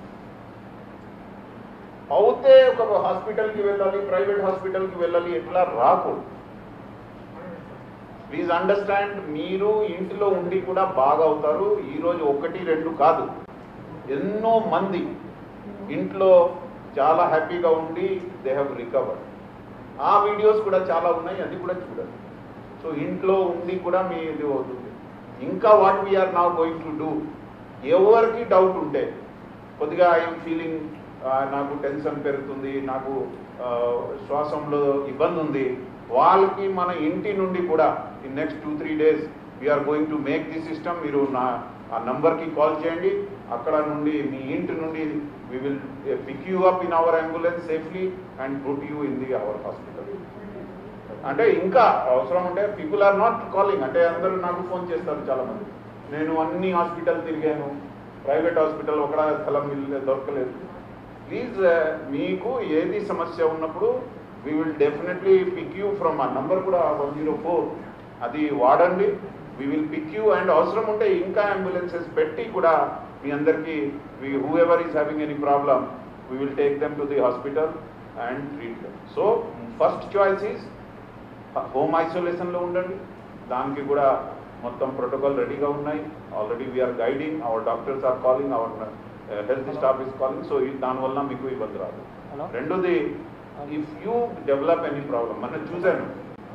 అవుతే ఒక హాస్పిటల్కి వెళ్ళాలి ప్రైవేట్ హాస్పిటల్కి వెళ్ళాలి ఎట్లా రాకూడదు ప్లీజ్ అండర్స్టాండ్ మీరు ఇంటిలో ఉండి కూడా బాగా అవుతారు ఈరోజు ఒకటి రెండు కాదు ఎన్నో మంది ఇంట్లో చాలా హ్యాపీగా ఉండి దే హ్యావ్ రికవర్డ్ ఆ వీడియోస్ కూడా చాలా ఉన్నాయి అది కూడా చూడండి సో ఇంట్లో ఉండి కూడా మీ ఇది అవుతుంది ఇంకా what we are now going to do ఎవరికి డౌట్ ఉంటే కొద్దిగా ఐఎమ్ ఫీలింగ్ నాకు టెన్షన్ పెరుగుతుంది నాకు ఆ, శ్వాసంలో ఇబ్బంది ఉంది వాళ్ళకి మన ఇంటి నుండి కూడా in next two three days we are going to make the system మీరు నా ఆ నంబర్కి కాల్ చేయండి అక్కడ నుండి మీ ఇంటి నుండి we will pick you up in our ambulance safely and put you in the our hospital అంటే ఇంకా అవసరం ఉంటే పీపుల్ ఆర్ నాట్ కాలింగ్ అంటే అందరూ నాకు ఫోన్ చేస్తారు చాలా మంది నేను అన్ని హాస్పిటల్ తిరిగాను ప్రైవేట్ హాస్పిటల్ ఒక స్థలం ఇల్లు దొరకలేదు ప్లీజ్ మీకు ఏది సమస్య ఉన్నప్పుడు we will definitely pick you from ఆ నంబర్ కూడా వన్ జీరో ఫోర్ అది వాడండి we will pick you and అవసరం ఉంటే ఇంకా అంబులెన్సెస్ పెట్టి కూడా మీ అందరికీ whoever is having any problem we will take them to the hospital and treat them so first choice is home ఐసోలేషన్లో ఉండండి దానికి కూడా మొత్తం ప్రోటోకాల్ రెడీగా ఉన్నాయి already we are guiding our doctors are calling our health staff is calling so దానివల్ల మీకు ఇబ్బంది రాదు రెండోది if you develop any problem మనం చూశాను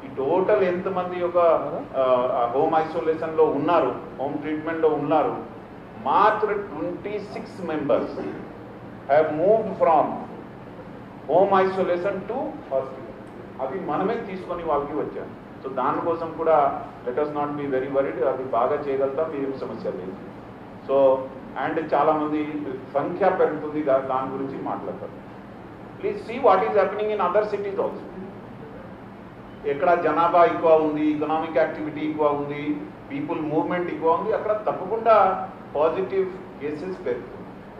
ఈ టోటల్ ఎంతమంది ఒక హోమ్ ఐసోలేషన్ లో ఉన్నారు హోమ్ ట్రీట్మెంట్ లో ఉన్నారు మాత్ర twenty six members have moved from home isolation to hospital అది మనమే తీసుకొని వాళ్ళకి వచ్చాం సో దానికోసం కూడా let us not be very worried అది బాగా చేయగలుగుతాం ఏం సమస్య లేదు సో అండ్ చాలా మంది సంఖ్య పెరుగుతుంది దా- దాని గురించి మాట్లాడతారు please see what is happening in other cities also ఎక్కడ జనాభా ఎక్కువ ఉంది ఎకనామిక్ యాక్టివిటీ ఎక్కువ ఉంది పీపుల్ మూవ్మెంట్ ఎక్కువ ఉంది అక్కడ తప్పకుండా పాజిటివ్ కేసెస్ పెరుగుతుంది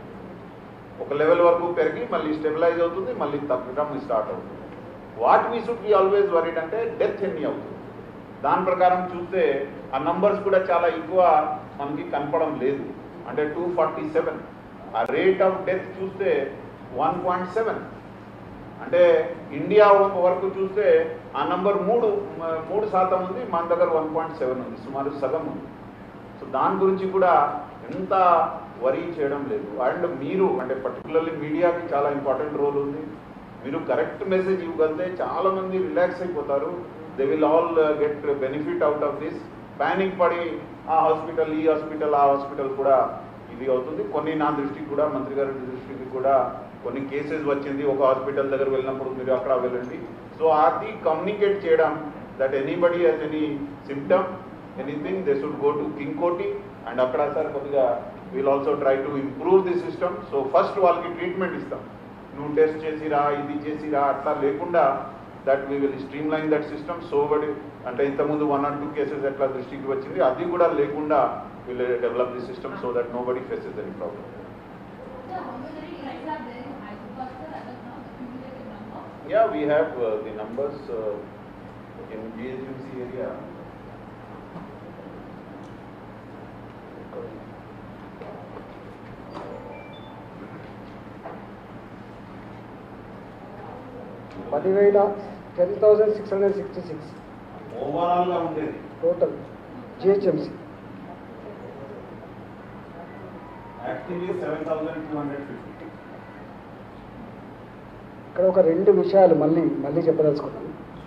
ఒక లెవెల్ వరకు పెరిగి మళ్ళీ స్టెబిలైజ్ అవుతుంది మళ్ళీ తగ్గడం స్టార్ట్ అవుతుంది what we should be always worried అంటే డెత్ ఎన్ని అవుతుంది దాని ప్రకారం చూస్తే ఆ నంబర్స్ కూడా చాలా ఎక్కువ మనకి కనపడం లేదు అంటే టూ ఫార్టీ సెవెన్ ఆ రేట్ ఆఫ్ డెత్ చూస్తే వన్ పాయింట్ సెవెన్ అంటే ఇండియా వరకు చూస్తే ఆ నంబర్ మూడు మ- మూడు శాతం ఉంది మన దగ్గర వన్ పాయింట్ సెవెన్ ఉంది సుమారు సగం ఉంది సో దాని గురించి కూడా ఎంత వరీ చేయడం లేదు అండ్ మీరు అంటే పర్టికులర్లీ మీడియాకి చాలా ఇంపార్టెంట్ రోల్ ఉంది మీరు కరెక్ట్ మెసేజ్ ఇవ్వగలిగితే చాలా మంది రిలాక్స్ అయిపోతారు they will all get benefit out of this panic పడి ఆ హాస్పిటల్ ఈ హాస్పిటల్ ఆ హాస్పిటల్ కూడా ఇది అవుతుంది కొన్ని నా దృష్టికి కూడా మంత్రి గారి దృష్టికి కూడా కొన్ని కేసెస్ వచ్చింది ఒక హాస్పిటల్ దగ్గర వెళ్ళినప్పుడు మీరు అక్కడ వెళ్ళండి సో అది కమ్యూనికేట్ చేయడం that anybody Hess any symptom anything they should go to King Koti and అక్కడ సార్ కొద్దిగా we'll also try to improve the system so first వాళ్ళకి ట్రీట్మెంట్ ఇస్తాం నువ్వు టెస్ట్ చేసిరా ఇది చేసిరా అట్లా లేకుండా that we will streamline that system so బడి అంటే ఇంతకుముందు వన్ ఆర్ టూ కేసెస్ ఎట్లా దృష్టికి వచ్చింది అది కూడా లేకుండా will develop the system so that nobody faces any problem Sir, how many sites are there in Hyderabad, sir, as of now, the cumulative number? Yeah, we have uh, the numbers uh, in GHMC area. పదివేల ten thousand six hundred sixty six overall గా ఉండేది total GHMC actively seven thousand two hundred fifty ఇక్కడ ఒక రెండు విషయాలు మళ్ళీ మళ్ళీ చెప్పదలుచుకున్నాను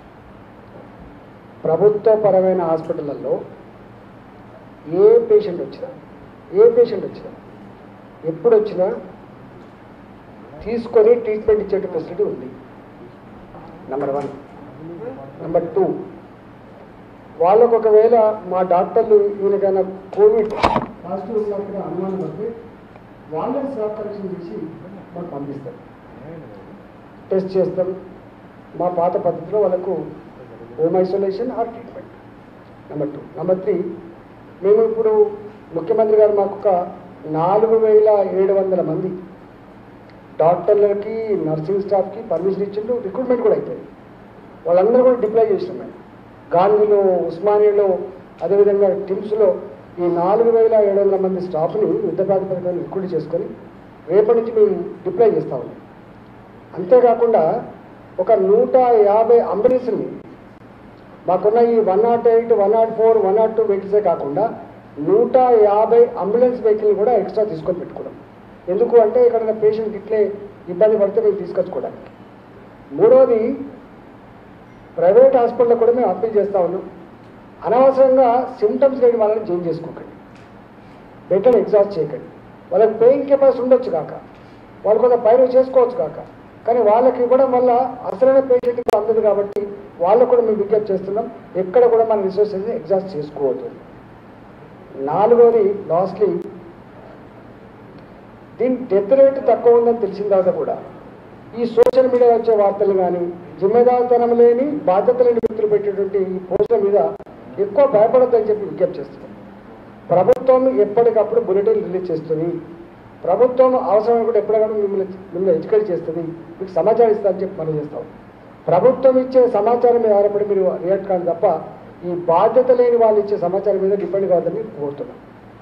ప్రభుత్వ పరమైన హాస్పిటళ్ళల్లో ఏ పేషెంట్ వచ్చినా ఏ పేషెంట్ వచ్చినా ఎప్పుడు వచ్చినా తీసుకొని ట్రీట్మెంట్ ఇచ్చే ఫెసిలిటీ ఉంది నెంబర్ వన్ నెంబర్ టూ వాళ్ళకు ఒకవేళ మా డాక్టర్లు ఈయనకైనా కోవిడ్ పాజిటివ్ ఉన్నట్టుగా అనుమానం పడితే వాళ్ళని స్వాబ్ కలెక్షన్ చేసి మాకు పంపిస్తారు టెస్ట్ చేస్తాం మా పాత పద్ధతిలో వాళ్ళకు home isolation or treatment number two number three మేము ఇప్పుడు ముఖ్యమంత్రి గారు మాకు ఒక నాలుగు వేల ఏడు వందల మంది డాక్టర్లకి నర్సింగ్ స్టాఫ్కి పర్మిషన్ ఇచ్చిండు రిక్రూట్మెంట్ కూడా అయిపోయింది వాళ్ళందరూ కూడా డిప్లాయ్ చేసినాం మేము గాంధీలో ఉస్మానియాలో అదేవిధంగా టిమ్స్లో ఈ నాలుగు వేల ఏడు వందల మంది స్టాఫ్ని యుద్ధ ప్రాతిపదికన రిక్రూట్ చేసుకొని రేపటి నుంచి మేము డిప్లాయ్ చేస్తా ఉన్నాం అంతేకాకుండా ఒక నూట యాభై అంబులెన్స్ని మాకున్న ఈ one not eight one not four one not two వెహికల్సే కాకుండా నూట యాభై అంబులెన్స్ వెహికల్ కూడా ఎక్స్ట్రా తీసుకొని పెట్టుకున్నాం ఎందుకు అంటే ఇక్కడ పేషెంట్ ఇట్లే ఇబ్బంది పడితే మేము తీసుకొచ్చుకోవడానికి మూడవది ప్రైవేట్ హాస్పిటల్లో కూడా మేము అప్పీల్ చేస్తా ఉన్నాం అనవసరంగా సిమ్టమ్స్ లేని వాళ్ళని చేంజ్ చేసుకోకండి బెటర్ ఎగ్జాస్ట్ చేయకండి వాళ్ళకి పెయిన్ కెపాసిటీ ఉండొచ్చు కాక వాళ్ళు కొంత పైన చేసుకోవచ్చు కాక కానీ వాళ్ళకి ఇవ్వడం వల్ల అసలైన పేషెంట్కి అందదు కాబట్టి వాళ్ళకు కూడా మేము విజ్ఞప్తి చేస్తున్నాం ఎక్కడ కూడా మన రిసోర్సెస్ ఎగ్జాస్ట్ చేసుకోవద్దు నాలుగోది లాస్ట్లీ దీని డెత్ రేట్ తక్కువ ఉందని తెలిసిన తర్వాత కూడా ఈ సోషల్ మీడియా వచ్చే వార్తలు కానీ జిమ్మెదారితనం లేని బాధ్యత లేని వ్యక్తులు పెట్టేటువంటి ఈ పోస్టుల మీద ఎక్కువ భయపడొద్దని చెప్పి విజ్ఞప్తి చేస్తున్నాం ప్రభుత్వం ఎప్పటికప్పుడు బులెటిన్ రిలీజ్ చేస్తుంది ప్రభుత్వం అవసరం కూడా ఎప్పటికప్పుడు మిమ్మల్ని మిమ్మల్ని ఎడ్యుకేట్ చేస్తుంది మీకు సమాచారం ఇస్తుందని చెప్పి మనం చేస్తాం ప్రభుత్వం ఇచ్చే సమాచారం మీద ఆధారపడి మీరు రియాక్ట్ కాదు తప్ప ఈ బాధ్యత లేని వాళ్ళు ఇచ్చే సమాచారం మీద డిపెండ్ కావద్దని కోరుతున్నాం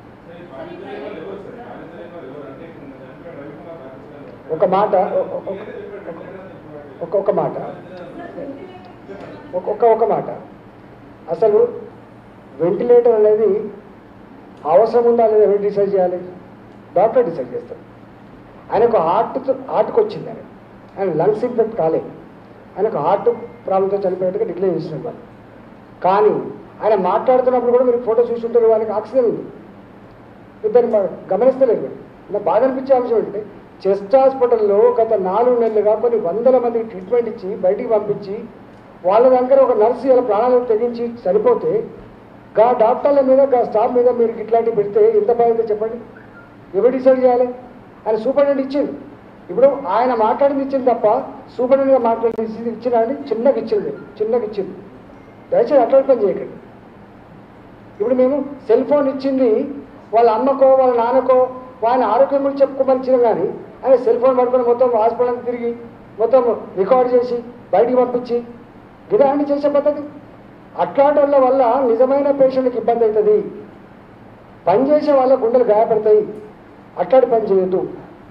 ఒక మాట ఒ- ఒ- ఒక ఒక మాట ఒక్కొక్క ఒక మాట అసలు వెంటిలేటర్ అనేది అవసరం ఉందా లేదా ఎవరు డిసైడ్ చేయాలి డాక్టర్ డిసైడ్ చేస్తాడు ఆయనకు హార్ట్ హార్ట్కి వచ్చింది ఆయన ఆయన లంగ్స్ ఇన్ఫెక్ట్ కాలేదు ఆయనకు హార్ట్ ప్రాబ్లంతో చనిపోయినట్టుగా డిక్లేర్ చేసిన వాళ్ళు కానీ ఆయన మాట్లాడుతున్నప్పుడు కూడా మీరు ఫోటో చూస్తుంటారు వాళ్ళకి ఆక్సిజన్ ఉంది ఇద్దరు గమనిస్తలేదు మీరు. నా బాధ అనిపించే అంశం ఏంటంటే చెస్ట్ హాస్పిటల్లో గత నాలుగు నెలలుగా కొన్ని వందల మందికి ట్రీట్మెంట్ ఇచ్చి బయటికి పంపించి వాళ్ళ దగ్గర ఒక నర్సు ఇలా ప్రాణాలకు తెగించి సరిపోతే గా డాక్టర్ల మీద గా స్టాఫ్ మీద మీరు ఇట్లాంటివి పెడితే ఎంత బాగుందో చెప్పండి ఎవరు డిసైడ్ చేయాలి ఆయన సూపరింటెండెంట్ ఇచ్చింది ఇప్పుడు ఆయన మాట్లాడింది ఇచ్చింది తప్ప సూపరింటెండెంట్గా మాట్లాడింది ఇచ్చిన అని చిన్నగా ఇచ్చింది చిన్నగా ఇచ్చింది దయచేసి అట్లాంటి పని చేయకండి ఇప్పుడు మేము సెల్ ఫోన్ ఇచ్చింది వాళ్ళ అమ్మకో వాళ్ళ నాన్నకో వాళ్ళ ఆరోగ్యం గురించి చెప్పుకోమని ఇచ్చినాం కానీ ఆయన సెల్ ఫోన్ పట్టుకొని మొత్తం హాస్పిటల్ అంతా తిరిగి మొత్తం రికార్డ్ చేసి బయటికి పంపించి ఇదాన్ని చేసే పద్ధతి అట్లాంటి వాళ్ళ వల్ల నిజమైన పేషెంట్కి ఇబ్బంది అవుతుంది పని చేసే వాళ్ళ గుండెలు గాయపడతాయి అట్లాంటి పని చేయొద్దు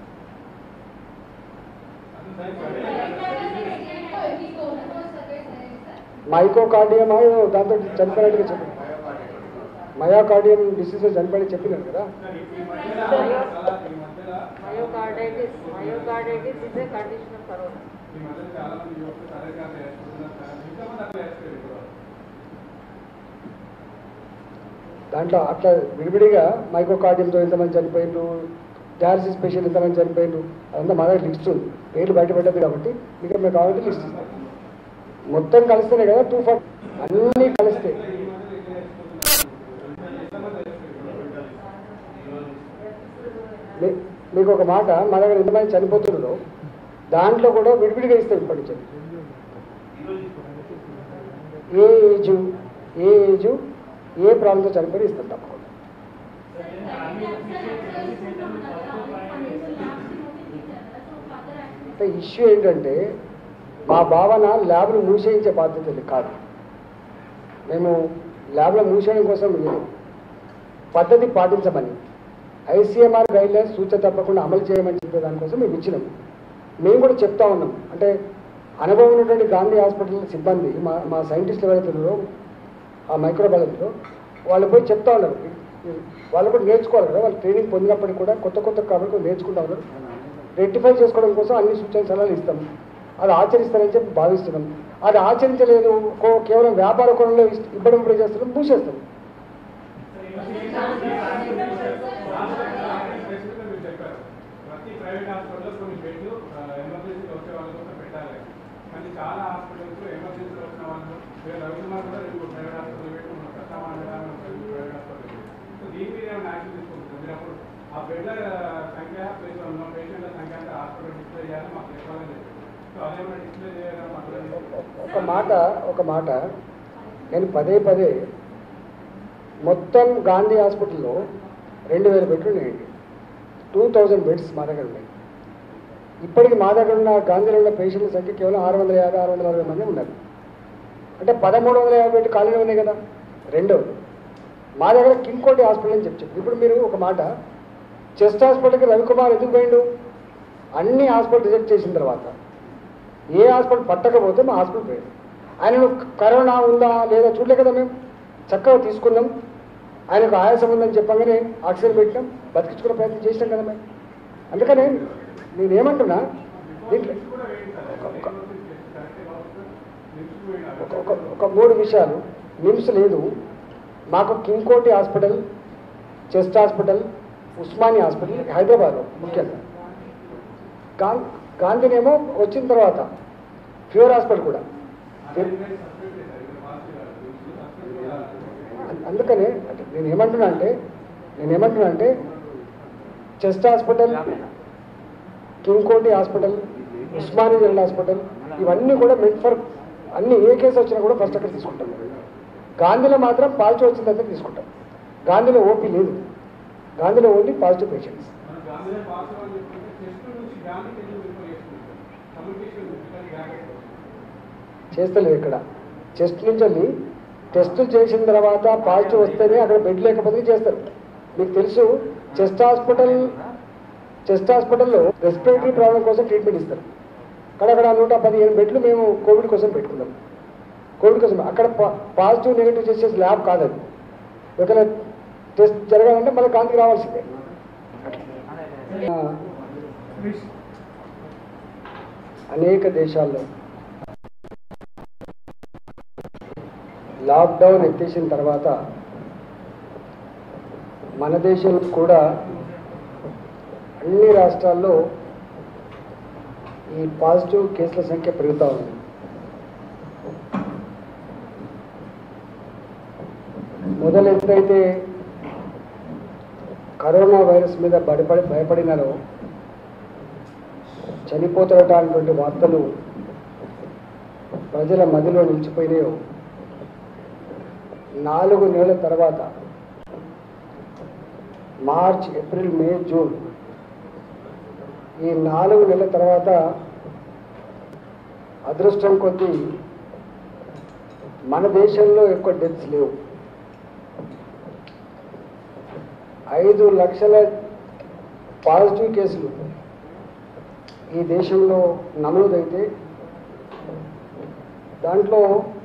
మీకు ఉన్నటువంటి సర్వేస్ అనేవి సార్ మైకోకార్డియం ఏదో దాంతో చనిపోయినట్టుగా చెప్పి మయోకార్డియం డిసీజ్ చనిపోయి చెప్పినారు కదా సార్, ఈ- ఈ మధ్యన చాలా ఈ మధ్యన Myocarditis, myocarditis is a condition of corona. ఈ మధ్యన చాలా మంది యువకులు కార్యక్రమాలు చేస్తున్నారు సార్ ఇంతమంది అట్లా చేస్తారు ఇప్పుడు దాంట్లో అట్లా విడివిడిగా మైకోకార్డియంతో ఎంతమంది చనిపోయిండ్రు డయాలసిస్ పేషెంట్ ఎంతమంది చనిపోయిండ్రు అదంతా మా దగ్గర లిస్ట్ ఉంది పేర్లు బయట పెట్టదు కాబట్టి మీకు మీకు కావాలంటే లిస్ట్ ఇస్తాం మొత్తం కలిస్తేనే కదా టూ ఫార్టీ అన్నీ కలిస్తే ఈ మధ్యన ఇట్లా చేస్తున్నారు ఎంతమంది చేస్తారు మీ- మీకు ఒక మాట మా దగ్గర ఎంతమంది చనిపోతున్నారో దాంట్లో కూడా విడివిడిగా ఇస్తాం ఇప్పటి నుంచి ఏ ఏజు ఏ ఏజు ఏ ప్రాబ్లంతో చనిపోయి ఇస్తాం తప్పకుండా అంటే ఇష్యూ ఏంటంటే మా భావన ల్యాబ్ను మూసేయించే బాధ్యత ఇది కాదు మేము ల్యాబ్లో మూసేయడం కోసం లేదు పద్ధతి పాటించమని ఐసీఎంఆర్ గైడ్లైన్స్ సూచన తప్పకుండా అమలు చేయమని చెప్పే దానికోసం మేము ఇచ్చినాం మేము కూడా చెప్తా ఉన్నాం అంటే అనుభవం ఉన్నటువంటి గాంధీ హాస్పిటల్ సిబ్బంది మా మా సైంటిస్టులు ఎవరైతే ఉన్నారో ఆ మైక్రోబయాలజీలో వాళ్ళు పోయి చెప్తా ఉన్నారు వాళ్ళు కూడా నేర్చుకోవాలి కదా వాళ్ళు ట్రైనింగ్ పొందినప్పటికీ కూడా కొత్త కొత్త కాబట్టి కూడా నేర్చుకుంటా ఉన్నారు రెక్టిఫై చేసుకోవడం కోసం అన్ని సూచన సలహాలు ఇస్తాం అది ఆచరిస్తారని చెప్పి భావిస్తున్నాం అది ఆచరించలేదు కో- కేవలం వ్యాపార కోణంలో ఇస్- ఇవ్వడం ఇప్పుడు చేస్తున్నాం మూసేస్తాం స్పెసిఫిక్గా మీరు చెప్పారు ప్రతి ప్రైవేట్ హాస్పిటల్లో కొన్ని బెడ్లు ఎమర్జెన్సీలో వచ్చే వాళ్ళ కోసం పెట్టాలి కానీ చాలా హాస్పిటల్స్ ఎమర్జెన్సీలో వచ్చిన వాళ్ళు మీరు రవికుమార్ కూడా రెండు ప్రైవేట్ హాస్పిటల్ పెట్టి మన కష్టామాన్ ప్రైవేట్ హాస్పిటల్ పెట్టి సో దీని మీద ఏమైనా యాక్షన్ తీసుకుంటుంది మీరు అప్పుడు ఆ బెడ్ల సంఖ్య ప్లస్ ఉన్న పేషెంట్ల సంఖ్య అంతా హాస్పిటల్ డిస్ప్లే చేయాలి మాకు చెప్పాలని చెప్పి సో అదేమైనా డిస్ప్లే చేయడం మాకు ఒక మాట ఒక మాట నేను పదే పదే మొత్తం గాంధీ హాస్పిటల్లో రెండు వేల బెడ్లు ఉన్నాయండి టూ థౌజండ్ బెడ్స్ మా దగ్గర ఉన్నాయి ఇప్పటికి మా దగ్గర ఉన్న గాంధీలో ఉన్న పేషెంట్ల సంఖ్య కేవలం ఆరు వందల యాభై ఆరు వందల అరవై మంది ఉన్నారు అంటే పదమూడు వందల యాభై బెడ్ ఖాళీలు ఉన్నాయి కదా రెండవది మా దగ్గర కింగ్కోటి హాస్పిటల్ అని చెప్పి ఇప్పుడు మీరు ఒక మాట చెస్ట్ హాస్పిటల్కి రవికుమార్ ఎందుకు పోయిండు అన్ని హాస్పిటల్ రిజెక్ట్ చేసిన తర్వాత ఏ హాస్పిటల్ పట్టకపోతే మా హాస్పిటల్ పోయింది ఆయనను కరోనా ఉందా లేదా చూడలే కదా మేము చక్కగా తీసుకున్నాం ఆయనకు ఆయాసం ఉందని చెప్పగానే ఆక్సిజన్ పెట్టినాం బతికించుకునే ప్రయత్నం చేసినాం కదా మేము అందుకనే నేను ఏమంటున్నా దీంట్లో కూడా వేయండి సార్ ఒక- ఒక- కరెక్టే కావచ్చు నిమ్స్ వేయండి ఒక- ఒక ఒక మూడు విషయాలు నిమ్స్ లేదు మాకు King Koti hospital chest hospital Osmania hospital హైదరాబాద్లో ముఖ్యంగా గా గాంధీనేమో వచ్చిన తర్వాత ఫీవర్ హాస్పిటల్ కూడా అం- అందుకనే అంటే నేను ఏమంటున్నా అంటే నేను ఏమంటున్నా అంటే chest hospital King Koti hospital Osmania general hospital ఇవన్నీ కూడా మెడ్ ఫర్ అన్ని ఏ కేసు వచ్చినా కూడా ఫస్ట్ అక్కడ తీసుకుంటాం గాంధీలో మాత్రం పాజిటివ్ వచ్చిన తర్వాత తీసుకుంటాం గాంధీలో ఓపీ లేదు గాంధీలో ఓన్లీ పాజిటివ్ పేషెంట్స్ మన గాంధీలో పాస్ అవ్వాలని చెప్పుకుంటే టెస్ట్ నుంచి గాంధీకి ఎందుకు రిఫర్ చేసుకుంటాం కమ్యూనికేషన్ ఉంటుంది గాంధీ చేస్తలేదు ఇక్కడ చెస్ట్ నుంచి వెళ్ళి టెస్టులు చేసిన తర్వాత పాజిటివ్ వస్తేనే అక్కడ బెడ్ లేకపోతే చేస్తారు మీకు తెలుసు చెస్ట్ హాస్పిటల్ చెస్ట్ హాస్పిటల్లో రెస్పిరేటరీ ప్రాబ్లం కోసం ట్రీట్మెంట్ ఇస్తారు కానీ అక్కడ నూట పదిహేను బెడ్లు మేము కోవిడ్ కోసం పెట్టుకున్నాం కోవిడ్ కోసం అక్కడ పా- పాజిటివ్ నెగిటివ్ చేసే ల్యాబ్ కాదు అది ఒకవేళ టెస్ట్ జరగాలంటే మళ్ళీ గాంధీకి రావాల్సిందే ఆ, అనేక దేశాల్లో లాక్డౌన్ ఎత్తేసిన తర్వాత మన దేశంలో కూడా అన్ని రాష్ట్రాల్లో ఈ పాజిటివ్ కేసుల సంఖ్య పెరుగుతూ ఉంది మొదలు ఎంతైతే కరోనా వైరస్ మీద బడిపడి భయపడినారో చనిపోతున్నటువంటి వార్తలు ప్రజల మదిలో నిలిచిపోయినాయో నాలుగు నెలల తర్వాత మార్చ్ ఏప్రిల్ మే జూన్ ఈ నాలుగు నెలల తర్వాత అదృష్టం కొద్దీ మన దేశంలో ఎక్కువ డెత్స్ లేవు ఐదు లక్షల పాజిటివ్ కేసులు ఈ దేశంలో నమోదైతే దాంట్లో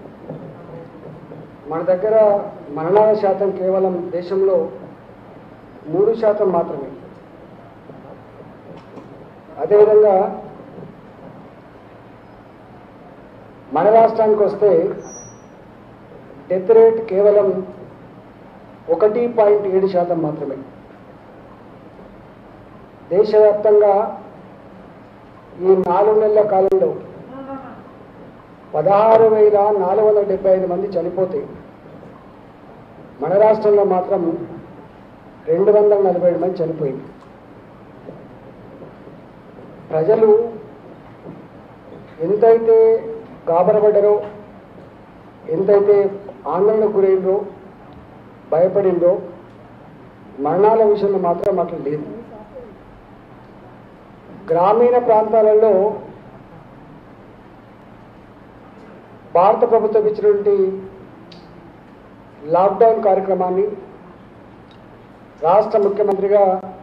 మన దగ్గర మరణాల శాతం కేవలం దేశంలో మూడు శాతం మాత్రమే అదేవిధంగా మన రాష్ట్రానికి వస్తే డెత్ రేట్ కేవలం ఒకటి పాయింట్ ఏడు శాతం మాత్రమే దేశవ్యాప్తంగా ఈ నాలుగు నెలల కాలంలో పదహారు వేల నాలుగు వందల డెబ్బై ఐదు మంది చనిపోతే మన రాష్ట్రంలో మాత్రం రెండు వందల నలభై ఏడు మంది చనిపోయింది ప్రజలు ఎంతైతే గాబరపడ్డారో ఎంతైతే ఆందోళనకు గురైందో భయపడిందో మరణాల విషయంలో మాత్రం అట్లా లేదు గ్రామీణ ప్రాంతాలలో భారత ప్రభుత్వం ఇచ్చినటువంటి లాక్డౌన్ కార్యక్రమాన్ని రాష్ట్ర ముఖ్యమంత్రిగా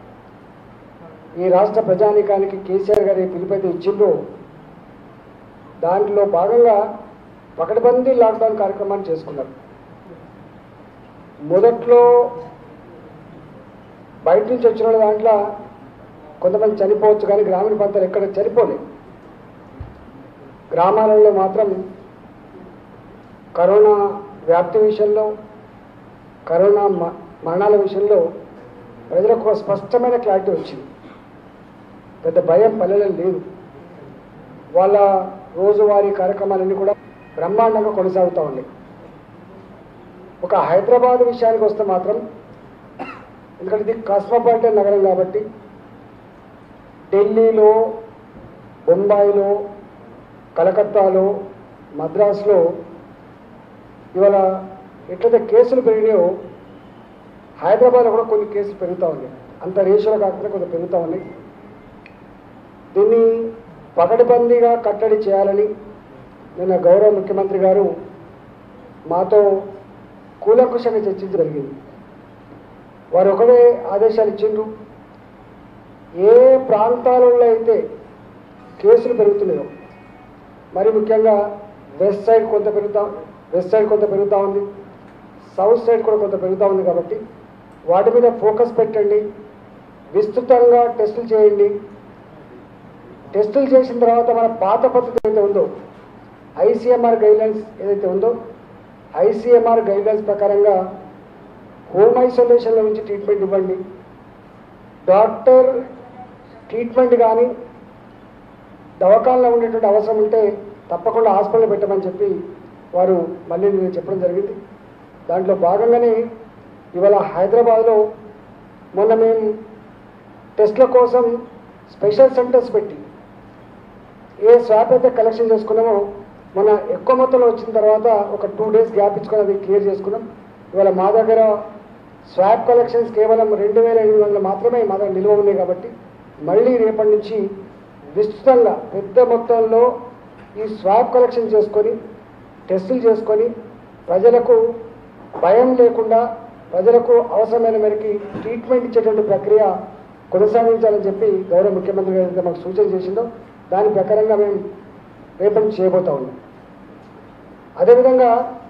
ఈ రాష్ట్ర ప్రజానీకానికి కేసీఆర్ గారి పిలుపైతే ఇచ్చిండ్రో దాంట్లో భాగంగా పకడ్బందీ లాక్డౌన్ కార్యక్రమాన్ని చేసుకున్నారు మొదట్లో బయట నుంచి వచ్చిన వాళ్ళ దాంట్లో కొంతమంది చనిపోవచ్చు కానీ గ్రామీణ ప్రాంతాలు ఎక్కడ చనిపోలేదు గ్రామాలలో మాత్రం కరోనా వ్యాప్తి విషయంలో కరోనా మ- మరణాల విషయంలో ప్రజలకు ఒక స్పష్టమైన క్లారిటీ వచ్చింది పెద్ద భయం పల్లెలో లేదు వాళ్ళ రోజువారీ కార్యక్రమాలన్నీ కూడా బ్రహ్మాండంగా కొనసాగుతూ ఉన్నాయి ఒక హైదరాబాద్ విషయానికి వస్తే మాత్రం ఎందుకంటే ఇది కాస్మోపాలిటన్ నగరం కాబట్టి ఢిల్లీలో బొంబాయిలో కలకత్తాలో మద్రాసులో ఇవాళ ఎట్లయితే కేసులు పెరిగినాయో హైదరాబాద్లో కూడా కొన్ని కేసులు పెరుగుతూ ఉన్నాయి అంత రేషియోలో కాకుండా కొంత పెరుగుతూ ఉన్నాయి దీన్ని పకడ్బందీగా కట్టడి చేయాలని నిన్న గౌరవ ముఖ్యమంత్రి గారు మాతో కూలంకుషంగా చర్చించడం జరిగింది వారు ఒకటే ఆదేశాలు ఇచ్చిండ్రు ఏ ప్రాంతాలలో అయితే కేసులు పెరుగుతున్నాయో మరి ముఖ్యంగా వెస్ట్ సైడ్ కొంత పెరుగుతా వెస్ట్ సైడ్ కొంత పెరుగుతూ ఉంది సౌత్ సైడ్ కూడా కొంత పెరుగుతూ ఉంది కాబట్టి వాటి మీద ఫోకస్ పెట్టండి విస్తృతంగా టెస్టులు చేయండి టెస్టులు చేసిన తర్వాత మన పాత పద్ధతి ఏదైతే ఉందో ఐసీఎంఆర్ గైడ్లైన్స్ ఏదైతే ఉందో ఐసీఎంఆర్ గైడ్లైన్స్ ప్రకారంగా హోమ్ ఐసోలేషన్లో నుంచి ట్రీట్మెంట్ ఇవ్వండి డాక్టర్ ట్రీట్మెంట్ కానీ దవాఖానలో ఉండేటువంటి అవసరం ఉంటే తప్పకుండా హాస్పిటల్ పెట్టమని చెప్పి వారు మళ్ళీ నేను చెప్పడం జరిగింది దాంట్లో భాగంగానే ఇవాళ హైదరాబాద్లో మొన్న మేము టెస్ట్ల కోసం స్పెషల్ సెంటర్స్ పెట్టి ఏ స్వాప్ అయితే కలెక్షన్ చేసుకున్నామో మన ఎక్కువ మొత్తంలో వచ్చిన తర్వాత ఒక టూ డేస్ గ్యాప్ ఇచ్చుకొని అది క్లియర్ చేసుకున్నాం ఇవాళ మా దగ్గర స్వాప్ కలెక్షన్స్ కేవలం రెండు వేల ఎనిమిది వందలు మాత్రమే మా దగ్గర నిల్వ ఉన్నాయి కాబట్టి మళ్ళీ రేపటి నుంచి విస్తృతంగా పెద్ద మొత్తంలో ఈ స్వాప్ కలెక్షన్ చేసుకొని టెస్టులు చేసుకొని ప్రజలకు భయం లేకుండా ప్రజలకు అవసరమైన మేరకి ట్రీట్మెంట్ ఇచ్చేటువంటి ప్రక్రియ కొనసాగించాలని చెప్పి గౌరవ ముఖ్యమంత్రి గారు ఏదైతే మాకు సూచన చేసిందో దాని ప్రకారంగా మేము రేపటి నుంచి చేయబోతా ఉన్నాం అదేవిధంగా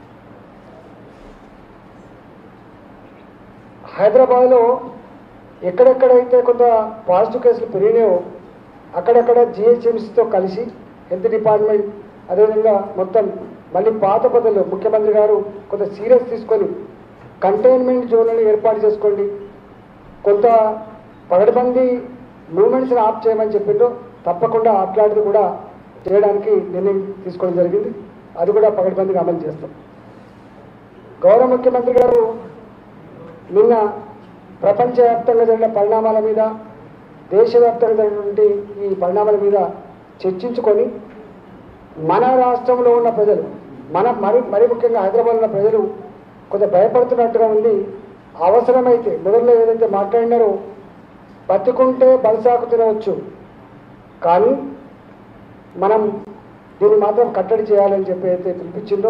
హైదరాబాద్లో ఎక్కడెక్కడైతే కొంత పాజిటివ్ కేసులు పెరిగినాయో అక్కడక్కడ జిహెచ్ఎంసీతో కలిసి హెల్త్ డిపార్ట్మెంట్ అదేవిధంగా మొత్తం మళ్ళీ పాత పద్ధతిలో ముఖ్యమంత్రి గారు కొంత సీరియస్ తీసుకొని కంటైన్మెంట్ జోన్లను ఏర్పాటు చేసుకోండి కొంత పగడబందీ మూమెంట్స్ని ఆఫ్ చేయమని చెప్పిండ్రు తప్పకుండా అట్లాంటిది కూడా చేయడానికి నిర్ణయం తీసుకోవడం జరిగింది అది కూడా పగడబందీగా అమలు చేస్తాం గౌరవ ముఖ్యమంత్రి గారు నిన్న ప్రపంచవ్యాప్తంగా జరిగిన పరిణామాల మీద దేశవ్యాప్తంగా జరిగినటువంటి ఈ పరిణామాల మీద చర్చించుకొని మన రాష్ట్రంలో ఉన్న ప్రజలు మన మరి మరి ముఖ్యంగా హైదరాబాద్ ఉన్న ప్రజలు కొంత భయపడుతున్నట్టుగా ఉంది అవసరమైతే మొదల్లో ఏదైతే మాట్లాడినారో బతికుంటే బలిసాకు తినవచ్చు కానీ మనం దీన్ని మాత్రం కట్టడి చేయాలని చెప్పి అయితే పిలిపించిందో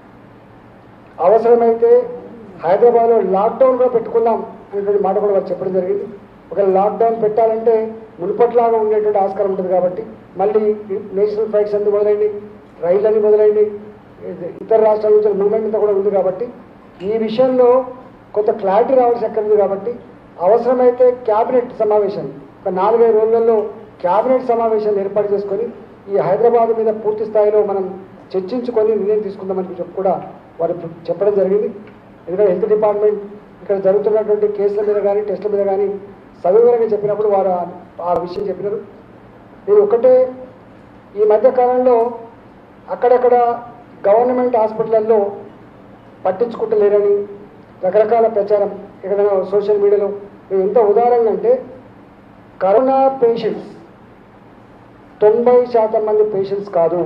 అవసరమైతే హైదరాబాద్లో లాక్డౌన్ కూడా పెట్టుకుందాం అనేటువంటి మాట కూడా వాళ్ళు చెప్పడం జరిగింది ఒకవేళ లాక్డౌన్ పెట్టాలంటే మునుపట్లాగా ఉండేటువంటి ఆస్కారం ఉంటుంది కాబట్టి మళ్ళీ నేషనల్ ఫ్లైట్స్ అన్ని మొదలైంది రైళ్ళు అన్ని మొదలైంది ఇది ఇతర రాష్ట్రాల నుంచి మూవ్మెంట్ అంతా కూడా ఉంది కాబట్టి ఈ విషయంలో కొంత క్లారిటీ రావాల్సి ఎక్కడ ఉంది కాబట్టి అవసరమైతే క్యాబినెట్ సమావేశం ఒక నాలుగైదు రోజులలో క్యాబినెట్ సమావేశాన్ని ఏర్పాటు చేసుకొని ఈ హైదరాబాద్ మీద పూర్తి స్థాయిలో మనం చర్చించుకొని నిర్ణయం తీసుకుందామని చెప్పి కూడా వారు చెప్పడం జరిగింది ఎందుకంటే హెల్త్ డిపార్ట్మెంట్ ఇక్కడ జరుగుతున్నటువంటి కేసుల మీద కానీ టెస్టుల మీద కానీ సవివరంగా చెప్పినప్పుడు వారు ఆ- ఆ విషయం చెప్పినారు నేను ఒకటే ఈ మధ్య కాలంలో అక్కడక్కడ గవర్నమెంట్ హాస్పిటల్లో పట్టించుకుంటలేరని రకరకాల ప్రచారం ఎక్కడైనా సోషల్ మీడియాలో మేము ఎంత ఉదాహరణగా అంటే కరోనా పేషెంట్స్ తొంభై శాతం మంది పేషెంట్స్ కాదు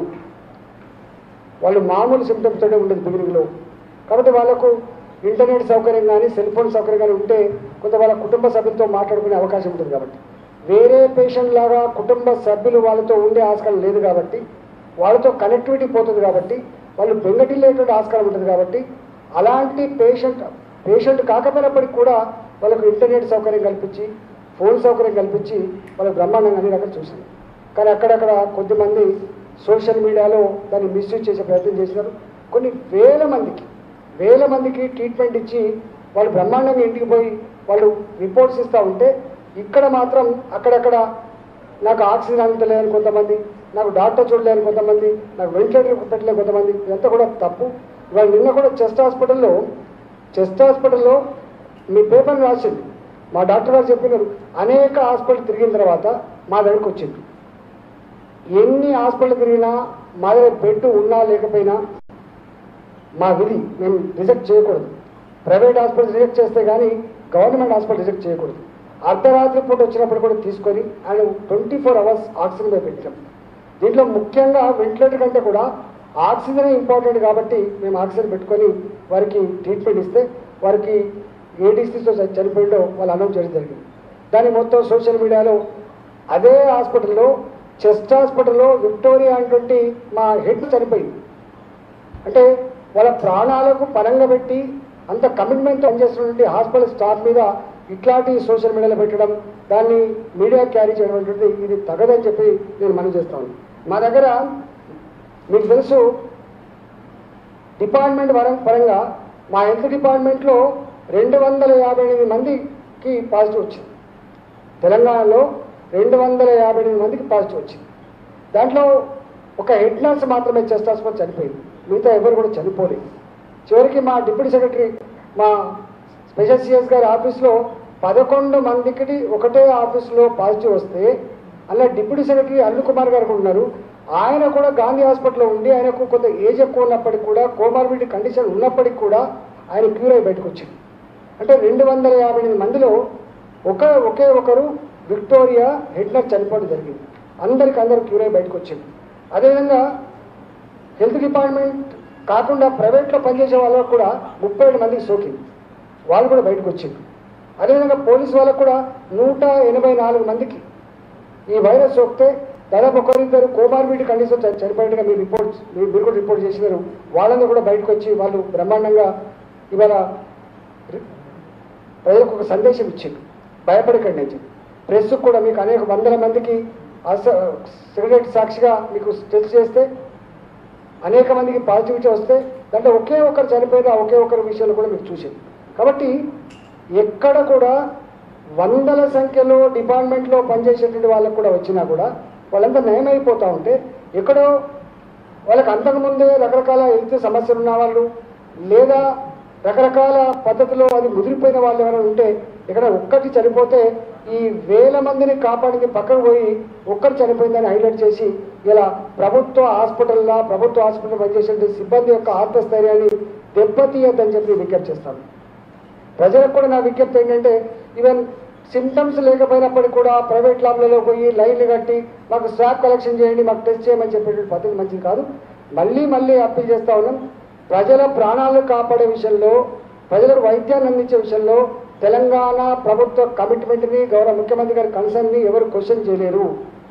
వాళ్ళు మామూలు సిమ్టమ్స్ తోనే ఉండేది బిగినింగ్లో కాబట్టి వాళ్ళకు ఇంటర్నెట్ సౌకర్యం కానీ సెల్ ఫోన్ సౌకర్యం కానీ ఉంటే కొంత వాళ్ళ కుటుంబ సభ్యులతో మాట్లాడుకునే అవకాశం ఉంటుంది కాబట్టి వేరే పేషెంట్ లాగా కుటుంబ సభ్యులు వాళ్ళతో ఉండే ఆస్కారం లేదు కాబట్టి వాళ్ళతో కనెక్టివిటీ పోతుంది కాబట్టి వాళ్ళు బెంగటిల్లేటువంటి ఆస్కారం ఉంటుంది కాబట్టి అలాంటి పేషెంట్ పేషెంట్ కాకపోయినప్పటికీ కూడా వాళ్ళకు ఇంటర్నెట్ సౌకర్యం కల్పించి ఫోన్ సౌకర్యం కల్పించి వాళ్ళకి బ్రహ్మాండంగా అన్ని రకాలు చూసింది కానీ అక్కడక్కడ కొద్దిమంది సోషల్ మీడియాలో దాన్ని మిస్యూజ్ చేసే ప్రయత్నం చేసినారు కొన్ని వేల మందికి వేల మందికి ట్రీట్మెంట్ ఇచ్చి వాళ్ళు బ్రహ్మాండంగా ఇంటికి పోయి వాళ్ళు రిపోర్ట్స్ ఇస్తూ ఉంటే ఇక్కడ మాత్రం అక్కడక్కడ నాకు ఆక్సిజన్ అందలేదని కొంతమంది నాకు డాక్టర్ చూడలేని కొంతమంది నాకు వెంటిలేటర్ పెట్టలేని కొంతమంది ఇదంతా కూడా తప్పు ఇవాళ నిన్న కూడా చెస్ట్ హాస్పిటల్లో చెస్ట్ హాస్పిటల్లో మీ పేపర్ రాసింది మా డాక్టర్ గారు చెప్పినారు అనేక హాస్పిటల్ తిరిగిన తర్వాత మా దగ్గరికి వచ్చింది ఎన్ని హాస్పిటల్ తిరిగినా మా దగ్గర బెడ్ ఉన్నా లేకపోయినా మా విధి మేము రిజెక్ట్ చేయకూడదు ప్రైవేట్ హాస్పిటల్ రిజెక్ట్ చేస్తే కానీ గవర్నమెంట్ హాస్పిటల్ రిజెక్ట్ చేయకూడదు అర్ధరాత్రి పూట వచ్చినప్పుడు కూడా తీసుకొని ఆయన ట్వంటీ ఫోర్ అవర్స్ ఆక్సిజన్ మీద పెట్టాం దీంట్లో ముఖ్యంగా వెంటిలేటర్ కంటే కూడా ఆక్సిజన్ ఇంపార్టెంట్ కాబట్టి మేము ఆక్సిజన్ పెట్టుకొని వారికి ట్రీట్మెంట్ ఇస్తే వారికి ఏ డిసీజ్తో చనిపోయిందో వాళ్ళు అనౌన్స్ చేయడం జరిగింది దాన్ని మొత్తం సోషల్ మీడియాలో అదే హాస్పిటల్లో చెస్ట్ హాస్పిటల్లో విక్టోరియా అనేటువంటి మా హెడ్ చనిపోయింది అంటే వాళ్ళ ప్రాణాలకు పరంగా పెట్టి అంత కమిట్మెంట్ పనిచేస్తున్నటువంటి హాస్పిటల్ స్టాఫ్ మీద ఇట్లాంటి సోషల్ మీడియాలో పెట్టడం దాన్ని మీడియా క్యారీ చేయడం అనేటువంటిది ఇది తగదని చెప్పి నేను మనం చేస్తాను మా దగ్గర మీకు తెలుసు డిపార్ట్మెంట్ వరం పరంగా మా హెల్త్ డిపార్ట్మెంట్లో రెండు వందల యాభై ఎనిమిది మందికి పాజిటివ్ వచ్చింది తెలంగాణలో రెండు వందల యాభై ఎనిమిది మందికి పాజిటివ్ వచ్చింది దాంట్లో ఒక హెడ్ నర్స్ మాత్రమే చెస్ట్ హాస్పిటల్ చనిపోయింది మిగతా ఎవరు కూడా చనిపోలేదు చివరికి మా డిప్యూటీ సెక్రటరీ మా స్పెషల్ సిఎస్ గారి ఆఫీస్లో పదకొండు మందికి ఒకటే ఆఫీస్లో పాజిటివ్ వస్తే అలా డిప్యూటీ సెక్రటరీ అరుణ్ కుమార్ గారు కూడా ఉన్నారు ఆయన కూడా గాంధీ హాస్పిటల్లో ఉండి ఆయనకు కొంత ఏజ్ ఎక్కువ ఉన్నప్పటికీ కూడా కోమార్బిడిటీ కండిషన్ ఉన్నప్పటికీ కూడా ఆయన క్యూర్ అయి బయటకు వచ్చింది అంటే రెండు వందల యాభై ఎనిమిది మందిలో ఒక ఒకే ఒకరు విక్టోరియా హెడ్నర్ చనిపోవడం జరిగింది అందరికి అందరు క్యూర్ అయి బయటకు వచ్చింది అదేవిధంగా హెల్త్ డిపార్ట్మెంట్ కాకుండా ప్రైవేట్లో పనిచేసే వాళ్ళకు కూడా ముప్పై ఏడు మందికి సోకింది వాళ్ళు కూడా బయటకు వచ్చింది అదేవిధంగా పోలీసు వాళ్ళకు కూడా నూట ఎనభై నాలుగు మందికి ఈ వైరస్ సోకితే దాదాపు ఒకరిద్దరు కోమార్బిడ్ కండిషన్ చ- చనిపోయినట్టుగా మీరు రిపోర్ట్స్ మీరు మీరు కూడా రిపోర్ట్ చేసినారు వాళ్ళందరూ కూడా బయటకు వచ్చి వాళ్ళు బ్రహ్మాండంగా ఇవాళ రి- ప్రజలకు ఒక సందేశం ఇచ్చింది భయపడకండి అని చెప్పి ప్రెస్ కూడా మీకు అనేక వందల మందికి అస సిగరెట్ సాక్షిగా మీకు టెస్ట్ చేస్తే అనేక మందికి పాజిటివిటీ వస్తే దాంట్లో ఒకే ఒక్కరు చనిపోయిన ఆ ఒకే ఒక్కరి విషయంలో కూడా మీకు చూసింది కాబట్టి ఎక్కడ కూడా వందల సంఖ్యలో డిపార్ట్మెంట్లో పనిచేసేటువంటి వాళ్ళకు కూడా వచ్చినా కూడా వాళ్ళంతా నయమైపోతూ ఉంటే ఎక్కడో వాళ్ళకి అంతకుముందే రకరకాల హెల్త్ సమస్యలు ఉన్న వాళ్ళు లేదా రకరకాల పద్ధతిలో అది ముదిరిపోయిన వాళ్ళు ఎవరైనా ఉంటే ఇక్కడ ఒక్కటి చనిపోతే ఈ వేల మందిని కాపాడింది పక్కకు పోయి ఒక్కరు చనిపోయిందని హైలైట్ చేసి ఇలా ప్రభుత్వ హాస్పిటల్లో ప్రభుత్వ హాస్పిటల్ పనిచేసే సిబ్బంది యొక్క ఆత్మస్థైర్యాన్ని దెబ్బతీయద్దని చెప్పి విజ్ఞప్తి చేస్తాను ప్రజలకు కూడా నా విజ్ఞప్తి ఏంటంటే ఈవెన్ సిమ్టమ్స్ లేకపోయినప్పటికీ కూడా ప్రైవేట్ ల్యాబ్లలో పోయి లైన్లు కట్టి మాకు స్వాబ్ కలెక్షన్ చేయండి మాకు టెస్ట్ చేయమని చెప్పేటువంటి పద్ధతి మంచిది కాదు మళ్ళీ మళ్ళీ అప్పీల్ చేస్తా ఉన్నాం ప్రజల ప్రాణాలు కాపాడే విషయంలో ప్రజలకు వైద్యాన్ని అందించే విషయంలో తెలంగాణ ప్రభుత్వ కమిట్మెంట్ని గౌరవ ముఖ్యమంత్రి గారి కన్సర్న్ని ఎవరు క్వశ్చన్ చేయలేరు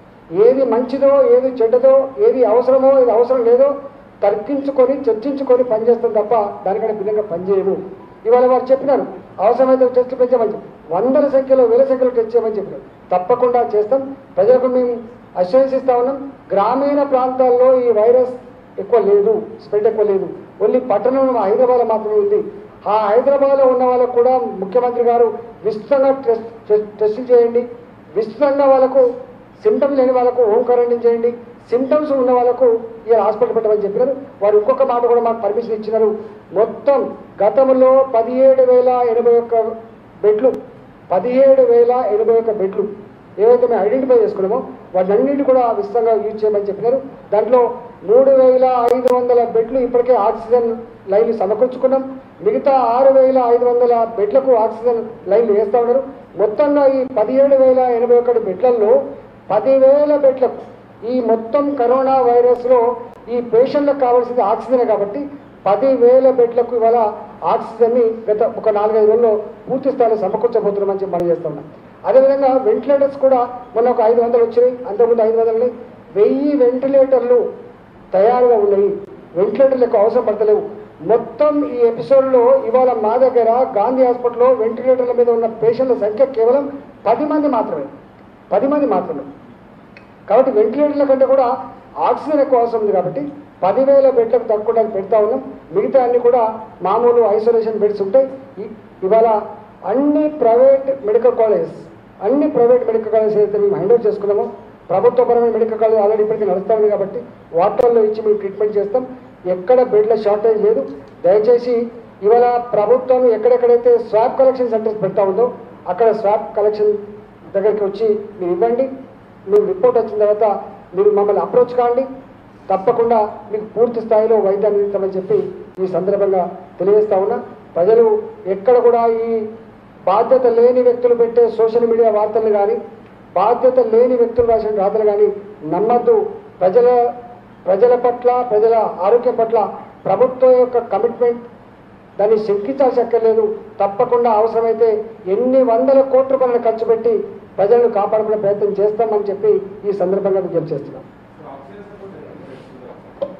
ఏది మంచిదో ఏది చెడ్డదో ఏది అవసరమో ఏది అవసరం లేదో తర్కించుకొని చర్చించుకొని పనిచేస్తాం తప్ప దానికంటే భిన్నంగా పనిచేయము ఇవాళ వారు చెప్పినారు అవసరమైతే టెస్టులు పెంచామని చెప్పి వందల సంఖ్యలో వేల సంఖ్యలో టెస్ట్ చేయమని చెప్పినారు తప్పకుండా చేస్తాం ప్రజలకు మేము అష్యూరెన్స్ ఇస్తా ఉన్నాం గ్రామీణ ప్రాంతాల్లో ఈ వైరస్ ఎక్కువ లేదు స్ప్రెడ్ ఎక్కువ లేదు ఓన్లీ పట్టణంలో హైదరాబాద్ మాత్రమే ఉంది ఆ హైదరాబాద్లో ఉన్న వాళ్ళకు కూడా ముఖ్యమంత్రి గారు విస్తృతంగా టెస్ట్ టెస్ట్- టెస్టులు చేయండి విస్తృతంగా వాళ్ళకు సిమ్టమ్స్ లేని వాళ్ళకు హోమ్ క్వారంటైన్ చేయండి సిమ్టమ్స్ ఉన్న వాళ్ళకు ఈ హాస్పిటల్ పెట్టమని చెప్పినారు వారు ఇంకొక మాట కూడా మాకు పర్మిషన్ ఇచ్చినారు మొత్తం గతంలో పదిహేడు వేల ఎనభై ఒక్క బెడ్లు పదిహేడు వేల ఎనభై ఒక్క బెడ్లు ఏవైతే మేము ఐడెంటిఫై చేసుకున్నామో వాటన్నిటి కూడా విస్తృతంగా యూజ్ చేయమని చెప్పినారు దాంట్లో మూడు వేల ఐదు వందల బెడ్లు ఇప్పటికే ఆక్సిజన్ లైన్లు సమకూర్చుకున్నాం మిగతా ఆరు వేల ఐదు వందల బెడ్లకు ఆక్సిజన్ లైన్లు వేస్తా ఉన్నారు మొత్తంగా ఈ పదిహేడు వేల ఎనభై ఒకటి బెడ్లలో పదివేల బెడ్లకు ఈ మొత్తం కరోనా వైరస్లో ఈ పేషెంట్లకు కావాల్సింది ఆక్సిజన్ కాబట్టి పదివేల బెడ్లకు ఇవాళ ఆక్సిజన్ని గత ఒక నాలుగైదు రోజుల్లో పూర్తి స్థాయిలో సమకూర్చబోతున్నామని చెప్పి మనం చేస్తా ఉన్నాం అదేవిధంగా వెంటిలేటర్స్ కూడా మొన్న ఒక ఐదు వందలు వచ్చినాయి అంతకుముందు ఐదు వందలు ఉన్నాయి. వెయ్యి వెంటిలేటర్లు తయారుగా ఉన్నాయి వెంటిలేటర్లు ఎక్కువ అవసరం పడతలేవు మొత్తం ఈ ఎపిసోడ్లో ఇవాళ మా దగ్గర గాంధీ హాస్పిటల్లో వెంటిలేటర్ల మీద ఉన్న పేషెంట్ల సంఖ్య కేవలం పది మంది మాత్రమే పది మంది మాత్రమే కాబట్టి వెంటిలేటర్ల కంటే కూడా ఆక్సిజన్ ఎక్కువ అవసరం ఉంది కాబట్టి పదివేల బెడ్లకు తక్కువ పెడతా ఉన్నాం మిగతా అన్ని కూడా మామూలు ఐసోలేషన్ బెడ్స్ ఉంటాయి ఇ- ఇవాళ అన్ని ప్రైవేట్ మెడికల్ కాలేజెస్ అన్ని ప్రైవేట్ మెడికల్ కాలేజెస్ అయితే మేము హ్యాండ్ ఓవర్ చేసుకున్నామో ప్రభుత్వపరమైన మెడికల్ కాలేజ్ ఆల్రెడీ ఇప్పటికీ నడుస్తా ఉంది కాబట్టి వాటిల్లో ఇచ్చి మేము ట్రీట్మెంట్ చేస్తాం ఎక్కడ బెడ్ల షార్టేజ్ లేదు దయచేసి ఇవాళ ప్రభుత్వం ఎక్కడెక్కడైతే స్వాబ్ కలెక్షన్ సెంటర్స్ పెడతా ఉందో అక్కడ స్వాబ్ కలెక్షన్ దగ్గరికి వచ్చి మీరు ఇవ్వండి మీరు రిపోర్ట్ వచ్చిన తర్వాత మీరు మమ్మల్ని అప్రోచ్ కాండి తప్పకుండా మీకు పూర్తి స్థాయిలో వైద్యాన్ని అందిస్తామని చెప్పి ఈ సందర్భంగా తెలియజేస్తా ఉన్నా ప్రజలు ఎక్కడ కూడా ఈ బాధ్యత లేని వ్యక్తులు పెట్టే సోషల్ మీడియా వార్తలు కానీ బాధ్యత లేని వ్యక్తులు రాసిన రాతలు కానీ నమ్మద్దు ప్రజల ప్రజల పట్ల ప్రజల ఆరోగ్యం పట్ల ప్రభుత్వం యొక్క కమిట్మెంట్ దాన్ని శంకించాల్సి అక్కర్లేదు తప్పకుండా అవసరమైతే ఎన్ని వందల కోట్ల రూపాయలను ఖర్చు పెట్టి ప్రజలను కాపాడుకునే ప్రయత్నం చేస్తామని చెప్పి ఈ సందర్భంగా విజ్ఞప్తి చేస్తున్నాం ఆక్సిజన్ సపోర్ట్ ఎక్కడ చేస్తున్నారు?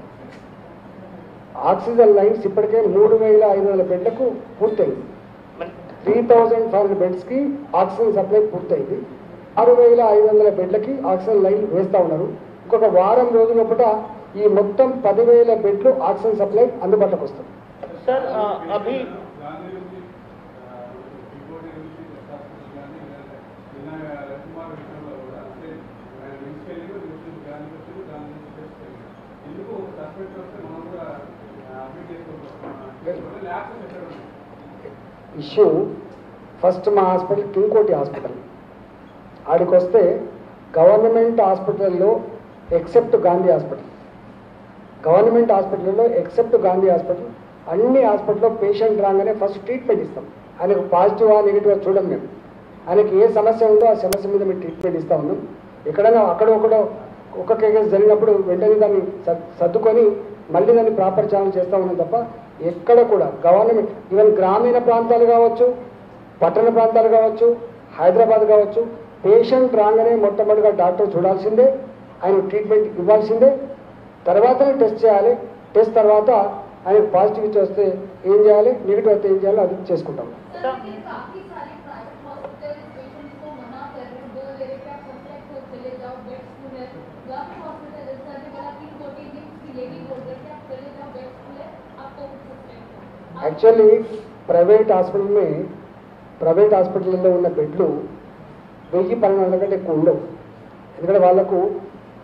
ఆక్సిజన్ లైన్స్ ఇప్పటికే మూడు వేల ఐదు వందల బెడ్లకు పూర్తయింది త్రీ థౌజండ్ ఫైవ్ హండ్రెడ్ బెడ్స్కి ఆక్సిజన్ సప్లై పూర్తయింది ఆరు వేల ఐదు వందల బెడ్లకి ఆక్సిజన్ లైన్ వేస్తూ ఉన్నారు ఇంకొక వారం రోజుల లోపల ఈ మొత్తం పదివేల బెడ్లు ఆక్సిజన్ సప్లై అందుబాటులోకి వస్తుంది सर अ, अभी గాంధీ నుంచి ఆ, ఇంకోటి నుంచి హాస్పిటల్ కానీ లేదా నిన్న రవికుమార్ విషయంలో కూడా అంటే ఆయన తీసుకెళ్ళి న్యూస్ గాంధీ వచ్చి దాని నుంచి టెస్ట్ చేయాలి ఎందుకు ఒక సస్పెక్ట్ వస్తే మనం కూడా అప్డేట్ చేసుకోవాలి ల్యాబ్స్ ఎక్కడ ఉన్నాయి ఇష్యూ ఫస్ట్ మా హాస్పిటల్ కింగ్కోటి హాస్పిటల్ ఆడికి వస్తే గవర్నమెంట్ హాస్పిటల్లో ఎక్సెప్ట్ గాంధీ హాస్పిటల్ గవర్నమెంట్ హాస్పిటల్లో ఎక్సెప్ట్ గాంధీ హాస్పిటల్ అన్ని హాస్పిటల్లో పేషెంట్ రాగానే ఫస్ట్ ట్రీట్మెంట్ ఇస్తాం ఆయనకు పాజిటివా నెగిటివా చూడం మేము ఆయనకి ఏ సమస్య ఉందో ఆ సమస్య మీద మేము ట్రీట్మెంట్ ఇస్తా ఉన్నాం ఎక్కడైనా అక్కడ ఒకడో ఒక్క కేసు జరిగినప్పుడు వెంటనే దాన్ని సర్- సర్దుకొని మళ్ళీ దాన్ని ప్రాపర్ ఛానల్ చేస్తా ఉన్నాం తప్ప ఎక్కడ కూడా గవర్నమెంట్ ఈవెన్ గ్రామీణ ప్రాంతాలు కావచ్చు పట్టణ ప్రాంతాలు కావచ్చు హైదరాబాద్ కావచ్చు పేషెంట్ రాగానే మొట్టమొదటిగా డాక్టర్ చూడాల్సిందే ఆయన ట్రీట్మెంట్ ఇవ్వాల్సిందే తర్వాతనే టెస్ట్ చేయాలి టెస్ట్ తర్వాత ఆయనకు పాజిటివ్ ఇచ్చి వస్తే ఏం చేయాలి నెగిటివ్ వస్తే ఏం చేయాలో అది చేసుకుంటాం सर ये काफी सारे प्राइवेट हॉस्पिटल पेशेंट्स को मना कर रहे हैं बोल रहे हैं कि आप सस्पेक्ट हो चले जाओ बेड्स फुल है गवर्नमेंट हॉस्पिटल सर ने बोला कि फोर्टी वीक्स की लेडी बोल रहे कि आप चले जाओ बेड्स फुल है आपको सस्पेक्ट हो యాక్చువల్లీ ప్రైవేట్ హాస్పిటల్ మే ప్రైవేట్ హాస్పిటల్లో ఉన్న బెడ్లు వెయ్యి పన్నెండు వందల కంటే ఎక్కువ ఉండవు ఎందుకంటే వాళ్ళకు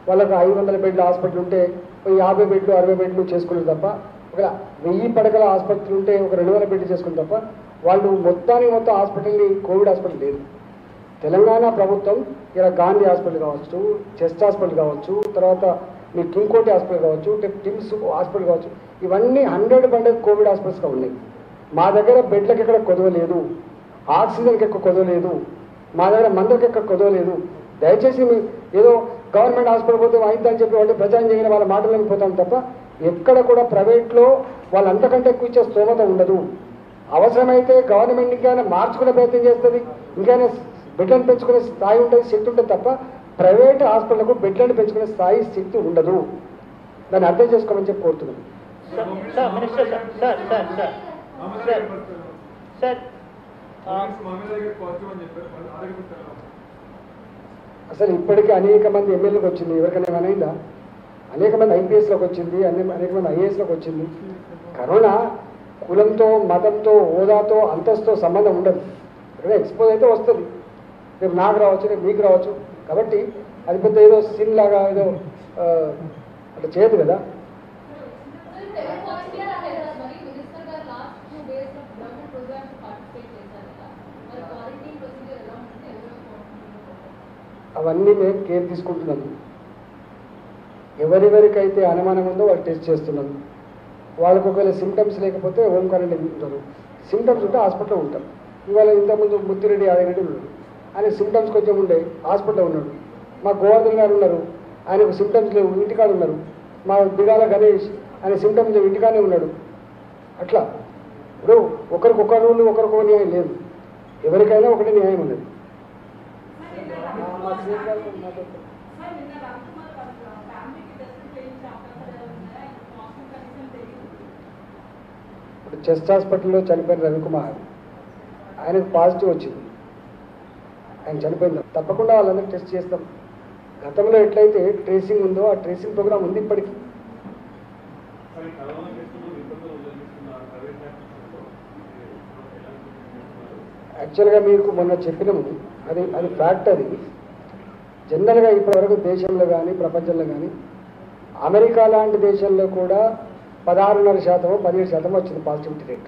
వాళ్ళకు ఐదు వందల బెడ్ల హాస్పిటల్ ఉంటే ఒక యాభై బెడ్లు అరవై బెడ్లు చేసుకున్నారు తప్ప ఒక వెయ్యి పడకల ఆసుపత్రి ఉంటే ఒక రెండు వందల బెడ్లు చేసుకున్నారు తప్ప వాళ్ళు మొత్తానికి మొత్తం హాస్పిటల్ని కోవిడ్ హాస్పిటల్ లేదు తెలంగాణ ప్రభుత్వం ఇలా గాంధీ హాస్పిటల్ కావచ్చు చెస్ట్ హాస్పిటల్ కావచ్చు తర్వాత మీ కింగ్కోటి హాస్పిటల్ కావచ్చు టి- టిమ్స్ హాస్పిటల్ కావచ్చు ఇవన్నీ హండ్రెడ్ పర్సెంట్ కోవిడ్ హాస్పిటల్స్గా ఉన్నాయి మా దగ్గర బెడ్లకు ఎక్కడ కొదవ లేదు ఆక్సిజన్కి ఎక్కువ కొదవ లేదు మా దగ్గర మందులకు ఎక్కడ కొదవ లేదు దయచేసి మీ ఏదో గవర్నమెంట్ హాస్పిటల్ పోతే అయిందని చెప్పి వాళ్ళు ప్రచారం చేయని వాళ్ళ మాటలను పోతాం తప్ప ఎక్కడ కూడా ప్రైవేట్లో వాళ్ళు అంతకంటే ఎక్కువ ఇచ్చే స్తోమత ఉండదు అవసరమైతే గవర్నమెంట్ ఇంకైనా మార్చుకునే ప్రయత్నం చేస్తుంది ఇంకైనా బెడ్లను పెంచుకునే స్థాయి ఉంటుంది శక్తి ఉంటుంది తప్ప ప్రైవేట్ హాస్పిటల్కు బెడ్లను పెంచుకునే స్థాయి శక్తి ఉండదు దాన్ని అర్థం చేసుకోమని చెప్పి కోరుతున్నాను sir sir minister sir sir sir sir మామూలుగా सर పడతారు. सर आ, మామూలు దగ్గర పాజిటివ్ అని చెప్పారు వాళ్ళు ఆరోగ్యపడతారు అసలు ఇప్పటికీ అనేక మంది ఎమ్మెల్యేలకు వచ్చింది ఎవరికైనా ఏమైనా అయిందా అనేక మంది ఐపీఎస్లోకి వచ్చింది అనే అనేక మంది ఐఏఎస్లోకి వచ్చింది కరోనా కులంతో మతంతో హోదాతో అంతస్తుతో సంబంధం ఉండదు ఇక్కడ ఎక్స్పోజ్ అయితే వస్తుంది రేపు నాకు రావచ్చు రేపు మీకు రావచ్చు కాబట్టి అది పెద్ద ఏదో సిన్ లాగా ఏదో ఆ, అట్లా చేయదు కదా టెలిపాజిటివ్ అన్నారు మరి మినిస్టర్ గారు last two days of government programmes participate చేశారు కదా మరి క్వారంటైన్ ప్రొసీజర్ ఎలా ఉంటుంది ఎవరో అవన్నీ మేము కేర్ తీసుకుంటున్నాము ఎవరెవరికైతే అనుమానం ఉందో వాళ్ళు టెస్ట్ చేస్తున్నాం వాళ్ళకు ఒకవేళ సిమ్టమ్స్ లేకపోతే హోమ్ క్వారంటైన్ ఉంటారు సిమ్టమ్స్ ఉంటే హాస్పిటల్లో ఉంటారు ఇవాళ ఇంతకుముందు ముత్తిరెడ్డి యాదగిరెడ్డి ఉన్నాడు ఆయన సిమ్టమ్స్ కొంచెం ఉండే హాస్పిటల్లో ఉన్నాడు మా గోవర్ధన్ గారు ఉన్నారు ఆయనకు సిమ్టమ్స్ లేవు ఇంటికాడ ఉన్నారు మా దిగాల గణేష్ ఆయన సిమ్టమ్స్ లేవు ఇంటికానే ఉన్నాడు అట్లా ఇప్పుడు ఒకరికొక రూల్ ఒకరికొక న్యాయం లేదు ఎవరికైనా ఒకటి న్యాయం ఉన్నది సార్ నిన్న రవికుమార్ వాళ్ళ ఫ్యామిలీకి టెస్ట్ చేయించే అవకాశాలు ఏమైనా ఉన్నాయా పాజిటివ్ కండిషన్ తెలియదు ఇప్పుడు చెస్ట్ హాస్పిటల్లో చనిపోయిన రవికుమార్ ఆయనకు పాజిటివ్ వచ్చింది ఆయన చనిపోయింది తప్పకుండా వాళ్ళందరూ టెస్ట్ చేస్తాం గతంలో ఎట్లయితే ట్రేసింగ్ ఉందో ఆ ట్రేసింగ్ ప్రోగ్రామ్ ఉంది ఇప్పటికీ మరి కరోనా కేసులు ఇబ్బందులు వదిలిస్తున్న ప్రైవేట్ హాస్పిటల్స్లో ఎలాంటి యాక్చువల్గా మీకు మొన్న చెప్పినాము అది అది ఫ్యాక్ట్ అది జనరల్గా ఇప్పటివరకు దేశంలో కానీ ప్రపంచంలో కానీ అమెరికా లాంటి దేశంలో కూడా పదహారున్నర శాతం పదిహేడు శాతం వచ్చింది పాజిటివిటీ రేట్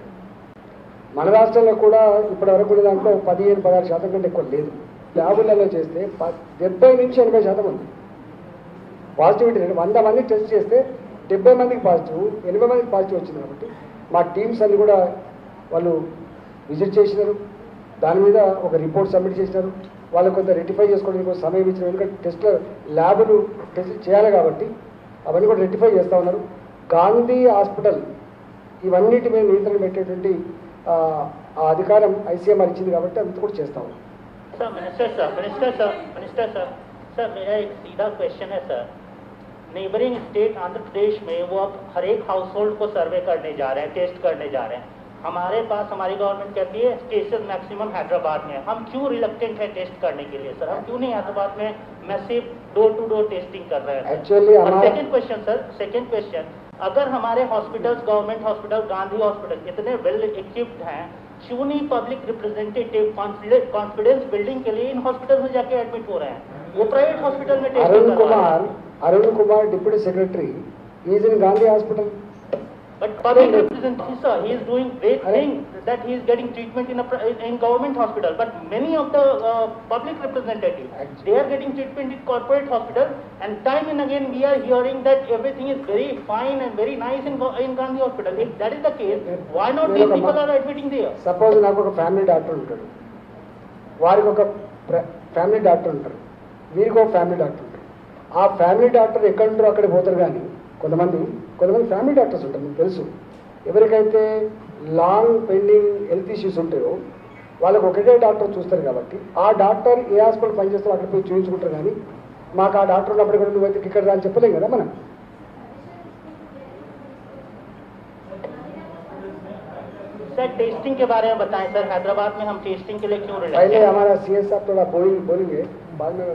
మన రాష్ట్రంలో కూడా ఇప్పటివరకు ఉన్న దాంట్లో పదిహేను పదహారు శాతం కంటే ఎక్కువ లేదు ల్యాబులలో చేస్తే ప- డెబ్బై నుంచి ఎనభై శాతం ఉంది పాజిటివిటీ రేట్ వంద మంది టెస్ట్ చేస్తే డెబ్బై మందికి పాజిటివ్ ఎనభై మందికి పాజిటివ్ వచ్చింది కాబట్టి మా టీమ్స్ అన్ని కూడా వాళ్ళు విజిట్ చేసినారు దాని మీద ఒక రిపోర్ట్ సబ్మిట్ చేసినారు వాళ్ళు కొంత రెక్టిఫై చేసుకోవడానికి కొంత సమయం ఇచ్చిన ఎందుకంటే టెస్ట్లో ల్యాబులు టెస్ట్ చేయాలి కాబట్టి అవన్నీ కూడా రెక్టిఫై చేస్తూ ఉన్నారు గాంధీ హాస్పిటల్ ఇవన్నిటి మీద నియంత్రణ పెట్టేటువంటి ఆ, ఆ అధికారం ఐసీఎంఆర్ ఇచ్చింది కాబట్టి అంత కూడా చేస్తా ఉన్నాం sir minister sir minister sir minister sir sir मेरा एक सीधा क्वेश्चन है sir neighbouring state Andhra Pradesh में वो अब हर एक हाउस होल्ड को सर्वे करने जा रहे हैं टेस्ट करने जा रहे हैं हमारे पास हमारी गवर्नमेंट कहती है केसेस मैक्सिमम हैदराबाद में है। हम क्यों रिलक्टेंट है टेस्ट करने के लिए सर हम क्यों नहीं हैदराबाद में massive door to door testing कर रहे हैं सर? Actually, और हमारा- second question sir second question अगर हमारे hospitals government hospital Gandhi hospital इतने वेल इक्विप्ड हैं क्यों नहीं पब्लिक रिप्रेजेंटेटिव कॉन्फिडेंस बिल्डिंग के लिए इन हॉस्पिटल में जाके एडमिट हो रहे हैं वो प्राइवेट हॉस्पिटल में टेस्टिंग అరుణ్ करवा रहे కుమార్ हैं Arun Kumar deputy secretary is in Gandhi hospital But public representative, sir, he is doing great Arre- thing that he is getting treatment in a pri- in government hospital. But many of the uh, public representatives, Actually- they are getting treatment in corporate hospital. And time and again, we are hearing that everything is very fine and very nice in Go- in Gandhi hospital. If that is the case, why not these Welcome, people ma'am. are admitting there? Suppose నాకు ఒక family doctor ఉంటాడు వారికి ఒక family doctor ఉంటారు వీరికి ఒక family doctor ఉంటారు ఆ ఫ్యామిలీ డాక్టర్ ఎక్కడ ఉంటారో అక్కడ పోతారు కానీ కొంతమంది కొంతమంది ఫ్యామిలీ డాక్టర్స్ ఉంటారు మీకు తెలుసు ఎవరికైతే లాంగ్ పెండింగ్ హెల్త్ ఇష్యూస్ ఉంటాయో వాళ్ళకి ఒకటే డాక్టర్ చూస్తారు కాబట్టి ఆ డాక్టర్ ఏ హాస్పిటల్ పనిచేస్తారో అక్కడ పోయి చూపించుకుంటారు కానీ మాకు ఆ డాక్టర్ ఉన్నప్పుడు కూడా నువ్వైతే ఇక్కడ రా అని చెప్పలేం కదా మనం सर टेस्टिंग के बारे में बताएं सर हैदराबाद में हम टेस्टिंग के लिए क्यों पहले रिलेक्टेड हमारा सी एस साहब थोड़ा बोलेंगे बोलेंगे बाद में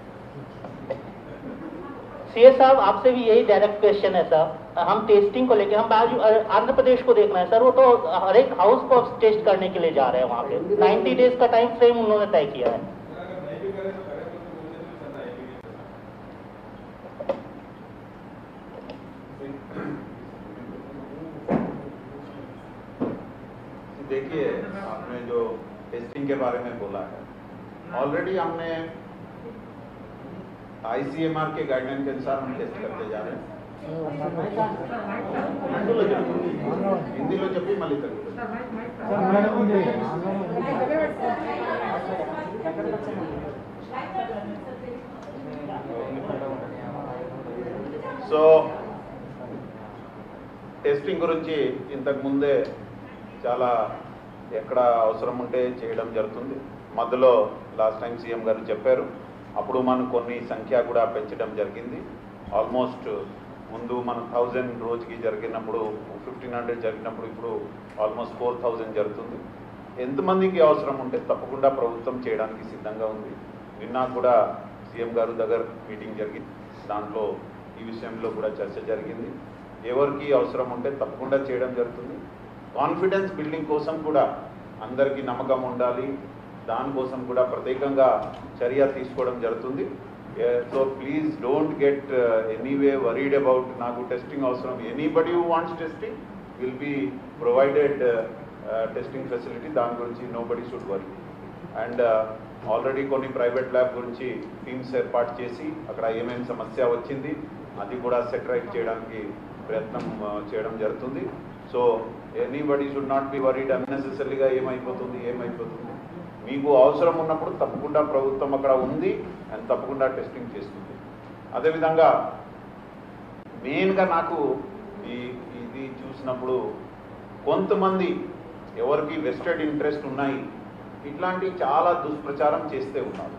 सीए साहब आपसे भी यही डायरेक्ट क्वेश्चन है सर हम टेस्टिंग को लेके हम बाजू आंध्र प्रदेश को देख रहे हैं सर वो तो हर एक हाउस को टेस्ट करने के लिए जा रहे हैं वहाँ पे 90 डेज का टाइम फ्रेम उन्होंने तय किया है देखिए आपने जो टेस्टिंग के बारे में बोला है ऑलरेडी हमने आईसीएमआर के गाइडलाइन के अनुसार हम टेस्ट करते जा रहे हैं हिंदीలో చెప్పు హిందీలో చెప్పి మళ్ళీ తెలుగులో చెప్పు. సో టెస్టింగ్ గురించి ఇంతకు ముందే చాలా ఎక్కడ అవసరం ఉంటే చేయడం జరుగుతుంది మధ్యలో లాస్ట్ టైం సీఎం గారు చెప్పారు అప్పుడు మనం కొన్ని సంఖ్య కూడా పెంచడం జరిగింది ఆల్మోస్ట్ ముందు మనం థౌజండ్ రోజుకి జరిగినప్పుడు ఫిఫ్టీన్ హండ్రెడ్ జరిగినప్పుడు ఇప్పుడు ఆల్మోస్ట్ ఫోర్ థౌజండ్ జరుగుతుంది ఎంతమందికి అవసరం ఉంటే తప్పకుండా ప్రభుత్వం చేయడానికి సిద్ధంగా ఉంది నిన్న కూడా సీఎం గారు దగ్గర మీటింగ్ జరిగింది దాంట్లో ఈ విషయంలో కూడా చర్చ జరిగింది ఎవరికి అవసరం ఉంటే తప్పకుండా చేయడం జరుగుతుంది కాన్ఫిడెన్స్ బిల్డింగ్ కోసం కూడా అందరికీ నమ్మకం ఉండాలి దానికోసం కూడా ప్రత్యేకంగా చర్య తీసుకోవడం జరుగుతుంది so please don't get anyway worried about నాకు టెస్టింగ్ అవసరం anybody who wants testing will be provided testing facility దాని గురించి nobody should worry and already కొన్ని ప్రైవేట్ ల్యాబ్ గురించి టీమ్స్ ఏర్పాటు చేసి అక్కడ ఏమేమి సమస్య వచ్చింది అది కూడా సెటరైట్ చేయడానికి ప్రయత్నం ఆ, చేయడం జరుగుతుంది so anybody should not be worried అన్నెసెసరీగా ఏమైపోతుంది ఏమైపోతుంది మీకు అవసరం ఉన్నప్పుడు తప్పకుండా ప్రభుత్వం అక్కడ ఉంది అండ్ తప్పకుండా టెస్టింగ్ చేస్తుంది అదేవిధంగా మెయిన్గా నాకు ఈ ఇది చూసినప్పుడు కొంతమంది ఎవరికి వెస్టెడ్ ఇంట్రెస్ట్ ఉన్నాయి ఇట్లాంటి చాలా దుష్ప్రచారం చేస్తే ఉన్నారు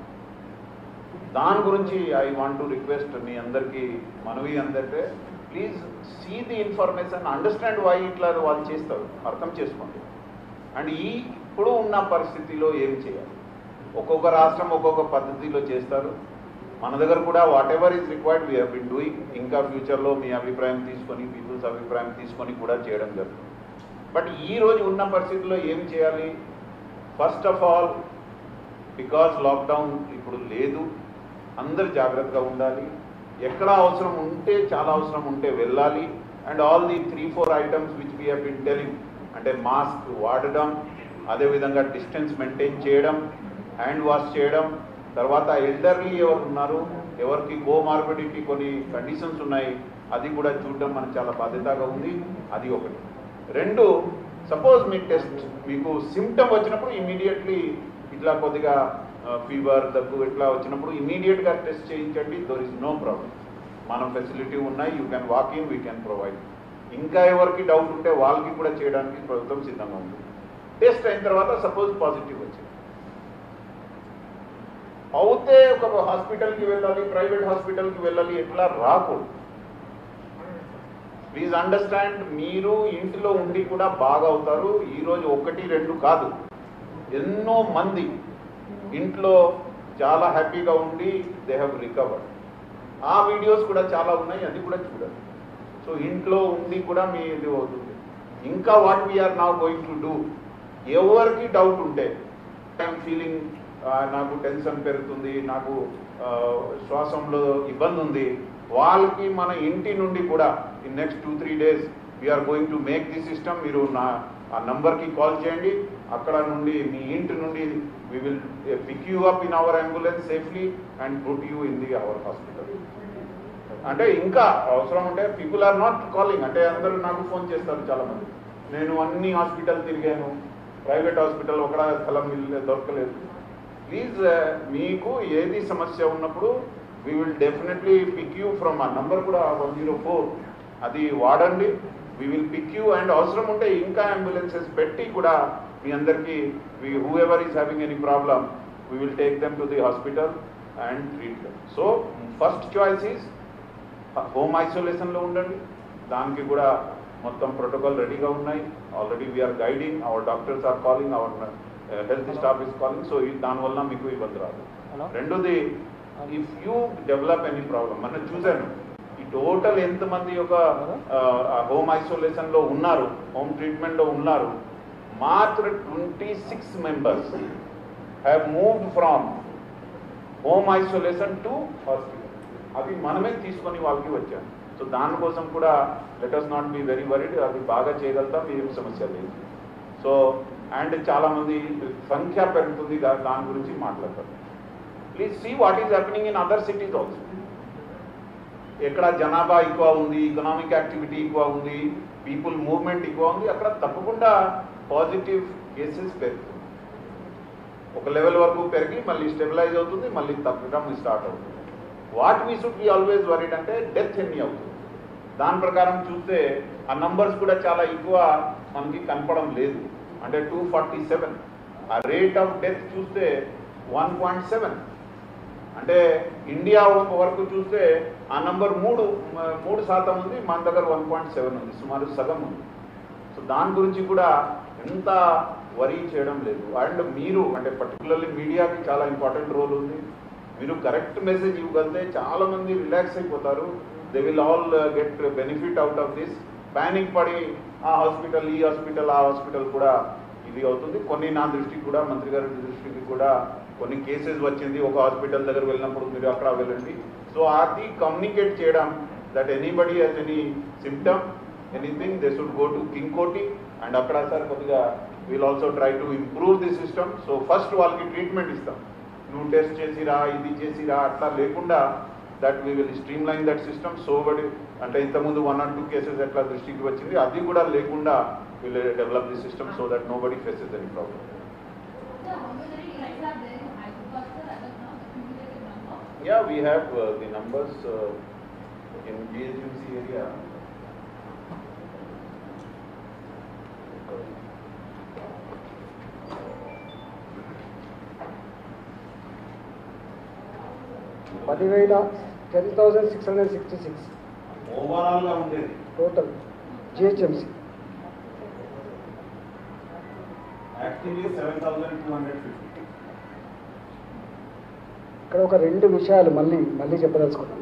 దాని గురించి ఐ వాంట్ టు రిక్వెస్ట్ మీ అందరికీ మనవి అందరికీ please see the information understand why ఇట్లా వాళ్ళు చేస్తారు అర్థం చేసుకోండి అండ్ ఈ ఇప్పుడు ఉన్న పరిస్థితిలో ఏం చేయాలి ఒక్కొక్క రాష్ట్రం ఒక్కొక్క పద్ధతిలో చేస్తారు మన దగ్గర కూడా whatever is required we have been doing ఇంకా ఫ్యూచర్లో మీ అభిప్రాయం తీసుకొని పీపుల్స్ అభిప్రాయం తీసుకొని కూడా చేయడం జరుగుతుంది బట్ ఈ రోజు ఉన్న పరిస్థితిలో ఏం చేయాలి first of all because lockdown ఇప్పుడు లేదు అందరు జాగ్రత్తగా ఉండాలి ఎక్కడ అవసరం ఉంటే చాలా అవసరం ఉంటే వెళ్ళాలి and all the three four items which we have been telling అంటే మాస్క్ వాడడం అదేవిధంగా డిస్టెన్స్ మెయింటైన్ చేయడం హ్యాండ్ వాష్ చేయడం తర్వాత ఎల్డర్లీ ఎవరు ఉన్నారు ఎవరికి కోమార్బిడిటీ కొన్ని కండిషన్స్ ఉన్నాయి అది కూడా చూడడం మనకు చాలా బాధ్యతగా ఉంది అది ఒకటి రెండు సపోజ్ మీ టెస్ట్ మీకు సిమ్టమ్ వచ్చినప్పుడు ఇమీడియట్లీ ఇట్లా కొద్దిగా ఫీవర్ దగ్గు ఇట్లా వచ్చినప్పుడు ఇమీడియట్గా టెస్ట్ చేయించండి దోర్ ఇస్ నో ప్రాబ్లం మన ఫెసిలిటీ ఉన్నాయి you can walk in we can provide ఇంకా ఎవరికి డౌట్ ఉంటే వాళ్ళకి కూడా చేయడానికి ప్రభుత్వం సిద్ధంగా ఉంది టెస్ట్ అయిన తర్వాత సపోజ్ పాజిటివ్ వచ్చింది అవుతే ఒక హాస్పిటల్కి వెళ్ళాలి ప్రైవేట్ హాస్పిటల్కి వెళ్ళాలి ఎట్లా రాకూడదు ప్లీజ్ అండర్స్టాండ్ మీరు ఇంటిలో ఉండి కూడా బాగా అవుతారు ఈరోజు ఒకటి రెండు కాదు ఎన్నో మంది ఇంట్లో చాలా హ్యాపీగా ఉండి దే హ్యావ్ రికవర్డ్ ఆ వీడియోస్ కూడా చాలా ఉన్నాయి అది కూడా చూడండి సో ఇంట్లో ఉండి కూడా మీ ఇది అవుతుంది ఇంకా what we are now going to do ఎవరికి డౌట్ ఉంటే ఐఎమ్ ఫీలింగ్ నాకు టెన్షన్ పెరుగుతుంది నాకు ఆ, శ్వాసంలో ఇబ్బంది ఉంది వాళ్ళకి మన ఇంటి నుండి కూడా in next two three days we are going to make the system మీరు నా ఆ నంబర్కి కాల్ చేయండి అక్కడ నుండి మీ ఇంటి నుండి we will pick you up in our ambulance safely and put you in the our hospital అంటే ఇంకా అవసరం ఉంటే పీపుల్ ఆర్ నాట్ కాలింగ్ అంటే అందరూ నాకు ఫోన్ చేస్తారు చాలా మంది నేను అన్ని హాస్పిటల్ తిరిగాను ప్రైవేట్ హాస్పిటల్ ఒక స్థలం ఇల్లు దొరకలేదు ప్లీజ్ మీకు ఏది సమస్య ఉన్నప్పుడు we will definitely pick you from ఆ నంబర్ కూడా వన్ జీరో ఫోర్ అది వాడండి we will pick you and అవసరం ఉంటే ఇంకా అంబులెన్సెస్ పెట్టి కూడా మీ అందరికీ whoever is having any problem we will take them to the hospital and treat them so first choice is home ఐసోలేషన్లో ఉండండి దానికి కూడా మొత్తం ప్రోటోకాల్ రెడీగా ఉన్నాయి already we are guiding our doctors are calling our health staff is calling so దానివల్ల మీకు ఇబ్బంది రాదు రెండోది if you develop any problem మనం చూశాను ఈ టోటల్ ఎంతమంది ఒక హోమ్ ఐసోలేషన్లో ఉన్నారు హోమ్ ట్రీట్మెంట్లో ఉన్నారు మాత్ర twenty six members have moved from home isolation to hospital అది మనమే తీసుకొని వాళ్ళకి వచ్చాం సో దానికోసం కూడా let us not be very worried అది బాగా చేయగలుగుతాం ఏం సమస్య లేదు సో అండ్ చాలామంది సంఖ్య పెరుగుతుంది దా- దాని గురించి మాట్లాడతారు please see what is happening in other cities also ఎక్కడ జనాభా ఎక్కువ ఉంది ఎకనామిక్ యాక్టివిటీ ఎక్కువ ఉంది పీపుల్ మూవ్మెంట్ ఎక్కువ ఉంది అక్కడ తప్పకుండా పాజిటివ్ కేసెస్ పెరుగుతుంది ఒక లెవెల్ వరకు పెరిగి మళ్ళీ స్టెబిలైజ్ అవుతుంది మళ్ళీ తగ్గడం స్టార్ట్ అవుతుంది what we should be always worried అంటే డెత్ ఎన్ని అవుతుంది దాని ప్రకారం చూస్తే ఆ నంబర్స్ కూడా చాలా ఎక్కువ మనకి కనపడం లేదు అంటే టూ ఫార్టీ సెవెన్ ఆ రేట్ ఆఫ్ డెత్ చూస్తే వన్ పాయింట్ సెవెన్ అంటే ఇండియా వరకు చూస్తే ఆ నంబర్ మూడు మ- మూడు శాతం ఉంది మన దగ్గర వన్ పాయింట్ సెవెన్ ఉంది సుమారు సగం ఉంది సో దాని గురించి కూడా ఎంత వరీ చేయడం లేదు అండ్ మీరు అంటే పర్టికులర్లీ మీడియాకి చాలా ఇంపార్టెంట్ రోల్ ఉంది మీరు కరెక్ట్ మెసేజ్ ఇవ్వగలితే చాలా మంది రిలాక్స్ అయిపోతారు they will all get benefit out of this panic పడి ఆ హాస్పిటల్ ఈ హాస్పిటల్ ఆ హాస్పిటల్ కూడా ఇది అవుతుంది కొన్ని నా దృష్టికి కూడా మంత్రి గారి దృష్టికి కూడా కొన్ని కేసెస్ వచ్చింది ఒక హాస్పిటల్ దగ్గర వెళ్ళినప్పుడు మీరు అక్కడ వెళ్ళండి సో అది కమ్యూనికేట్ చేయడం that anybody Hess any symptom anything they should go to King Koti and అక్కడ సార్ కొద్దిగా will also try to improve the system so first వాళ్ళకి ట్రీట్మెంట్ ఇస్తాం నువ్వు టెస్ట్ చేసిరా ఇది చేసిరా అట్లా లేకుండా that we will streamline that system so బడి అంటే ఇంతకుముందు వన్ ఆర్ టూ కేసెస్ ఎట్లా దృష్టికి వచ్చింది అది కూడా లేకుండా will develop the system so that nobody faces any problem Sir, how many sites are there in Hyderabad, sir, as of now, the cumulative number? Yeah, we have uh, the numbers uh, in GHMC area. పదివేల ten thousand six hundred sixty six overall గా ఉండేది total GHMC actually seven thousand two hundred fifty ఇక్కడ ఒక రెండు విషయాలు మళ్ళీ మళ్ళీ చెప్పదలుచుకున్నాను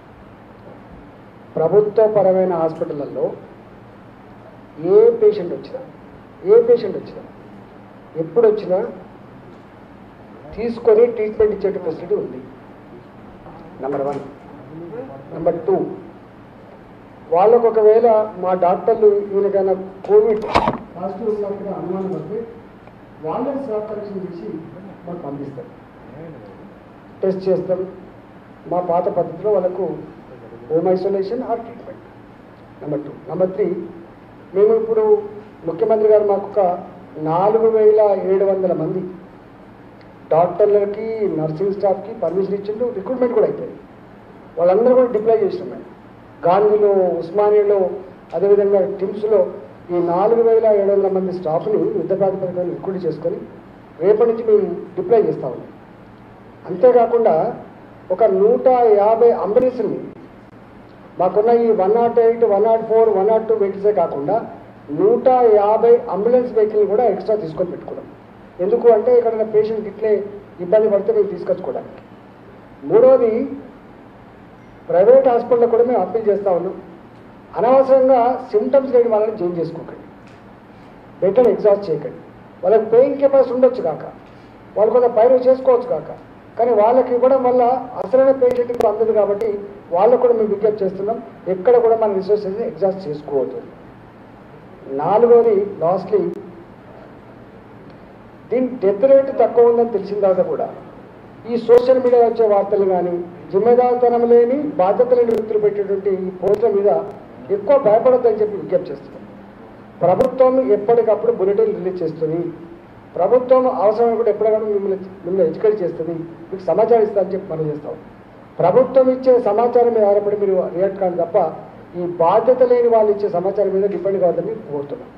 ప్రభుత్వపరమైన హాస్పిటళ్ళల్లో ఏ పేషెంట్ వచ్చినా ఏ పేషెంట్ వచ్చినా ఎప్పుడు వచ్చినా తీసుకొని ట్రీట్మెంట్ ఇచ్చే ఫెసిలిటీ ఉంది నెంబర్ వన్ నెంబర్ టూ వాళ్ళకు ఒకవేళ మా డాక్టర్లు ఈయనకైనా కోవిడ్ పాజిటివ్ ఉన్నప్పుడు అనుమానం పడితే వాళ్ళే స్వాబ్ కలెక్షన్ చేసి మాకు పంపిస్తారు టెస్ట్ చేస్తాం మా పాత పద్ధతిలో వాళ్ళకు home isolation or treatment number two number three మేము ఇప్పుడు ముఖ్యమంత్రి గారు మాకు ఒక నాలుగు వేల ఏడు వందల మంది డాక్టర్లకి నర్సింగ్ స్టాఫ్కి పర్మిషన్ ఇచ్చిండు రిక్రూట్మెంట్ కూడా అయిపోయింది వాళ్ళందరూ కూడా డిప్లాయ్ చేసినాం మేము గాంధీలో ఉస్మానియాలో అదేవిధంగా టిమ్స్లో ఈ నాలుగు వేల ఏడు వందల మంది స్టాఫ్ని యుద్ధ ప్రాతిపదికన రిక్రూట్ చేసుకొని రేపటి నుంచి మేము డిప్లాయ్ చేస్తా ఉన్నాం అంతేకాకుండా ఒక నూట యాభై అంబులెన్స్ని మాకున్న ఈ one not eight one not four one not two వెహికల్సే కాకుండా నూట యాభై అంబులెన్స్ వెహికల్ కూడా ఎక్స్ట్రా తీసుకొని పెట్టుకున్నాం ఎందుకు అంటే ఇక్కడ పేషెంట్ ఇట్లే ఇబ్బంది పడితే మేము తీసుకొచ్చుకోవడానికి మూడవది ప్రైవేట్ హాస్పిటల్లో కూడా మేము అప్పీల్ చేస్తా ఉన్నాం అనవసరంగా సిమ్టమ్స్ లేని వాళ్ళని చేంజ్ చేసుకోకండి బెటర్ ఎగ్జాస్ట్ చేయకండి వాళ్ళకి పెయిన్ కెపాసిటీ ఉండొచ్చు కాక వాళ్ళు కొంత పైన చేసుకోవచ్చు కాక కానీ వాళ్ళకి ఇవ్వడం వల్ల అసలైన పేషెంట్కి అందదు కాబట్టి వాళ్ళకు కూడా మేము విజ్ఞప్తి చేస్తున్నాం ఎక్కడ కూడా మన రిసోర్సెస్ని ఎగ్జాస్ట్ చేసుకోవద్దు నాలుగోది లాస్ట్లీ దీని డెత్ రేట్ తక్కువ ఉందని తెలిసిన తర్వాత కూడా ఈ సోషల్ మీడియా వచ్చే వార్తలు కానీ జిమ్మేదారితనం లేని బాధ్యత లేని వ్యక్తులు పెట్టేటువంటి ఈ పోస్టుల మీద ఎక్కువ భయపడొద్దని చెప్పి విజ్ఞప్తి చేస్తున్నాం ప్రభుత్వం ఎప్పటికప్పుడు బులెటిన్ రిలీజ్ చేస్తుంది ప్రభుత్వం అవసరం కూడా ఎప్పటికప్పుడు మిమ్మల్ని మిమ్మల్ని ఎడ్యుకేట్ చేస్తుంది మీకు సమాచారం ఇస్తా అని చెప్పి మనం చేస్తాం ప్రభుత్వం ఇచ్చే సమాచారం మీద ఆధారపడి మీరు రియాక్ట్ కాదు తప్ప ఈ బాధ్యత లేని వాళ్ళు ఇచ్చే సమాచారం మీద డిపెండ్ కావద్దని కోరుతున్నాం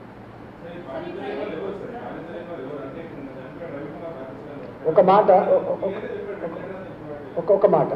ఒక మాట ఒ- ఒ- ఒ- ఒక ఒక మాట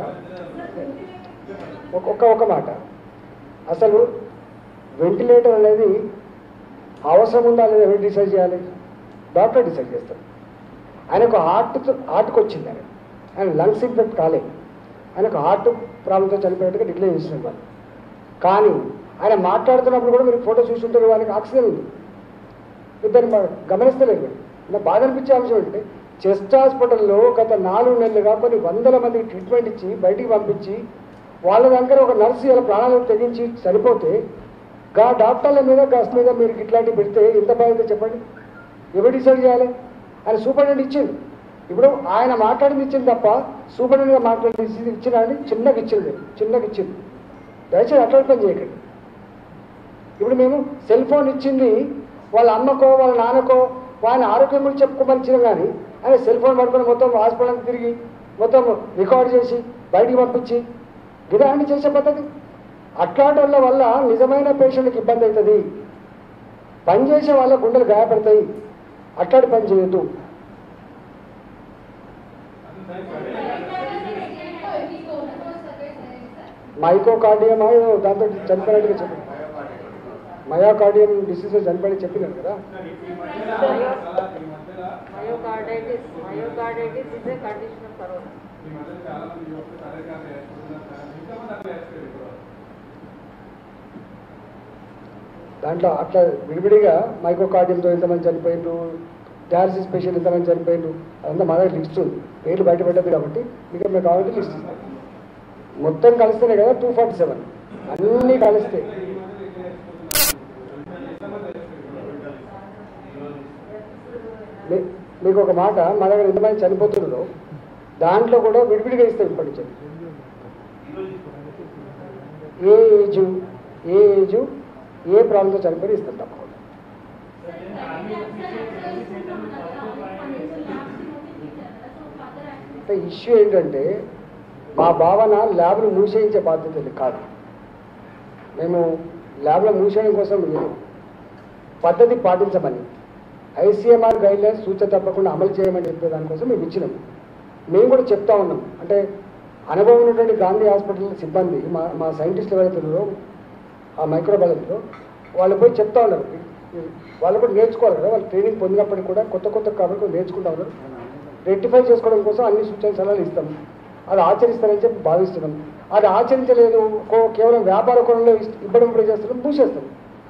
ఒక ఒక- ఒక మాట అసలు వెంటిలేటర్ అనేది అవసరం ఉందా లేదా ఎవరు డిసైడ్ చేయాలి డాక్టర్ డిసైడ్ చేస్తారు ఆయనకు హార్ట్ హార్ట్కి వచ్చింది ఆయన ఆయన లంగ్స్ ఇన్ఫెక్ట్ కాలేదు ఆయనకు హార్ట్ ప్రాబ్లంతో చనిపోయినట్టుగా డిక్లేర్ చేసిన వాళ్ళు కానీ ఆయన మాట్లాడుతున్నప్పుడు కూడా మీరు ఫోటో చూస్తుంటారు వాళ్ళకి ఆక్సిజన్ ఉంది ఇద్దరు గమనిస్తలేదు మీరు నా బాధ అనిపించే అంశం ఏంటంటే చెస్ట్ హాస్పిటల్లో గత నాలుగు నెలలుగా కొన్ని వందల మందికి ట్రీట్మెంట్ ఇచ్చి బయటికి పంపించి వాళ్ళ దగ్గర ఒక నర్సు ఇలా ప్రాణాలు తెగించి సరిపోతే గా డాక్టర్ల మీద గస్ మీద మీరు ఇట్లాంటివి పెడితే ఎంత బాధ్యత చెప్పండి ఎవరు డిసైడ్ చేయాలి ఆయన సూపరింటెండెంట్ ఇచ్చింది ఇప్పుడు ఆయన మాట్లాడింది ఇచ్చింది తప్ప సూపరింటెండెంట్గా మాట్లాడింది ఇచ్చిన అని చిన్నగా ఇచ్చింది చిన్నగా ఇచ్చింది దయచేసి అట్లా పని చేయకండి ఇప్పుడు మేము సెల్ ఫోన్ ఇచ్చింది వాళ్ళ అమ్మకో వాళ్ళ నాన్నకో వాళ్ళ ఆరోగ్యం గురించి చెప్పుకోమని ఇచ్చినాం కానీ ఆయన సెల్ ఫోన్ పట్టుకొని మొత్తం హాస్పిటల్కి తిరిగి మొత్తం రికార్డ్ చేసి బయటికి పంపించి ఇదే అండి చేసే పద్ధతి అట్లాంటి వాళ్ళ వల్ల నిజమైన పేషెంట్కి ఇబ్బంది అవుతుంది పని చేసే వాళ్ళ గుండెలు గాయపడతాయి అట్లాంటి పని చేయొద్దు మైకోకార్డియం దాంతో చనిపోయినట్టుగా చెప్పి మయోకార్డియం డిసీజ్ చనిపోయి చెప్పినారు కదా సార్ ఈ మధ్యలో చాలా ఈ మధ్యలో Myocarditis, myocarditis is a condition of corona. ఈ మధ్యలో చాలా మంది యువకులు సరిగ్గా చేసుకుంటున్నారు సార్ ఇంతమంది అట్లా చేస్తారు ఇప్పుడు దాంట్లో అట్లా విడివిడిగా మైకోకార్డియంతో ఎంతమంది చనిపోయిండ్రు డయాలసిస్ పేషెంట్ ఎంతమంది చనిపోయిండ్రు అదంతా మా దగ్గర లిస్ట్ ఉంది పేర్లు బయట పెట్టదు కాబట్టి మీకు మీకు కావాలంటే లిస్ట్ ఇస్తాం మొత్తం కలిస్తేనే కదా టూ ఫార్టీ సెవెన్ అన్నీ కలిస్తే ఈ మధ్యలో ఇట్లా చేసుకుంటున్నారు ఎంతమంది చేస్తారు మీ- మీకు ఒక మాట మా దగ్గర ఎంతమంది చనిపోతున్నారో దాంట్లో కూడా విడివిడిగా ఇస్తాం ఇప్పటి నుంచి ఏ ఏజు ఏ ఏజు ఏ ప్రాబ్లంతో చనిపోయి ఇస్తాం తప్పకుండా అంటే ఇష్యూ ఏంటంటే మా భావన ల్యాబ్ను మూసేయించే బాధ్యత ఇది కాదు మేము ల్యాబ్లో మూసేయడం కోసం లేదు పద్ధతి పాటించమని ఐసీఎంఆర్ గైడ్లైన్స్ సూచన తప్పకుండా అమలు చేయమని చెప్పే దానికోసం మేము ఇచ్చినాం మేము కూడా చెప్తా ఉన్నాం అంటే అనుభవం ఉన్నటువంటి గాంధీ హాస్పిటల్ సిబ్బంది మా మా సైంటిస్టులు ఎవరైతే ఉన్నారో ఆ మైక్రోబయాలజీలో వాళ్ళు పోయి చెప్తా ఉన్నారు వాళ్ళు కూడా నేర్చుకోవాలి కదా వాళ్ళు ట్రైనింగ్ పొందినప్పటికీ కూడా కొత్త కొత్త కాబట్టి నేర్చుకుంటా ఉన్నారు రెక్టిఫై చేసుకోవడం కోసం అన్ని సూచన సలహాలు ఇస్తాం అది ఆచరిస్తారని చెప్పి భావిస్తున్నాం అది ఆచరించలేదు కో- కేవలం వ్యాపార కోణంలో ఇష్ట- ఇబ్బంది ఇప్పుడు చేస్తున్నాం మూసేస్తాం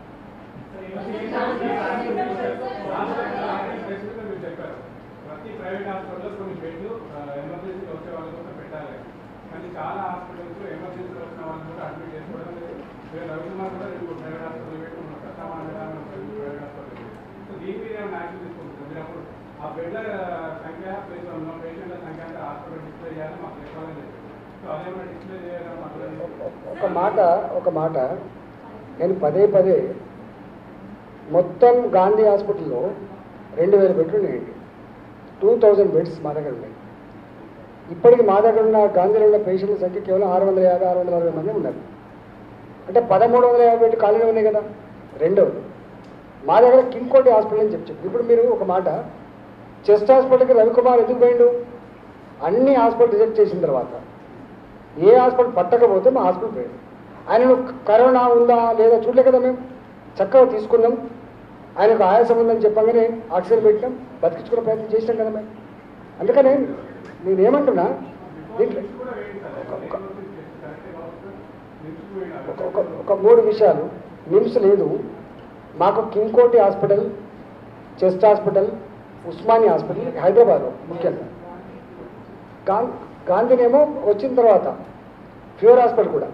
స్పెసిఫిక్గా మీరు చెప్పారు ప్రతి ప్రైవేట్ హాస్పిటల్లో కొన్ని బెడ్లు ఎమర్జెన్సీలో వచ్చే వాళ్ళ కోసం పెట్టాలి కానీ చాలా హాస్పిటల్స్ ఎమర్జెన్సీలో వచ్చిన వాళ్ళని కూడా అడ్మిట్ చేసుకోవడం లేదు మీరు రవికుమార్ కూడా రెండు ప్రైవేట్ హాస్పిటల్ పెట్టుకున్నారు కష్టమైన ప్రైవేట్ హాస్పిటల్ సో దీని మీద ఏమైనా యాక్షన్ తీసుకుంటున్నారు మీరు అప్పుడు ఆ బెడ్ల సంఖ్య ప్లస్ ఉన్న పేషెంట్ల సంఖ్య అంతా హాస్పిటల్ డిస్ప్లే చేయాలి మాకు చెప్పాలని చెప్పి సో అదేమైనా డిస్ప్లే చేయాలని మాకు ఒక మాట ఒక మాట నేను పదే పదే మొత్తం గాంధీ హాస్పిటల్లో రెండు వేల బెడ్లు ఉన్నాయండి టూ థౌజండ్ బెడ్స్ మా దగ్గర ఉన్నాయి ఇప్పటికి మా దగ్గర ఉన్న గాంధీలో ఉన్న పేషెంట్ల సంఖ్య కేవలం ఆరు వందల యాభై ఆరు వందల అరవై మంది ఉన్నారు అంటే పదమూడు వందల యాభై బెడ్ ఖాళీగా ఉన్నాయి కదా రెండవది మా దగ్గర కింగ్ కోటి హాస్పిటల్ అని చెప్పి చెప్పు. ఇప్పుడు మీరు ఒక మాట చెస్ట్ హాస్పిటల్కి రవికుమార్ ఎందుకు పోయిండు అన్ని హాస్పిటల్ రిజెక్ట్ చేసిన తర్వాత ఏ హాస్పిటల్ పట్టకపోతే మా హాస్పిటల్ పోయింది ఆయనను కరోనా ఉందా లేదా చూడలే కదా మేము చక్కగా తీసుకున్నాం ఆయనకు ఆయాసం ఉందని చెప్పగానే ఆక్సిజన్ పెట్టినాం బతికించుకునే ప్రయత్నం చేసినాం కదా మేము అందుకనే నేను ఏమంటున్నా దీంట్లో కూడా వేయండి సార్ ఒక- కరెక్టే కావచ్చు నిలిచిపోయిన ఒక ఒక ఒక మూడు విషయాలు నిమ్స్ లేదు మాకు King Koti hospital chest hospital Osmania hospital Hyderabad ముఖ్యంగా గా గాంధీనేమో వచ్చిన తర్వాత ఫీవర్ హాస్పిటల్ కూడా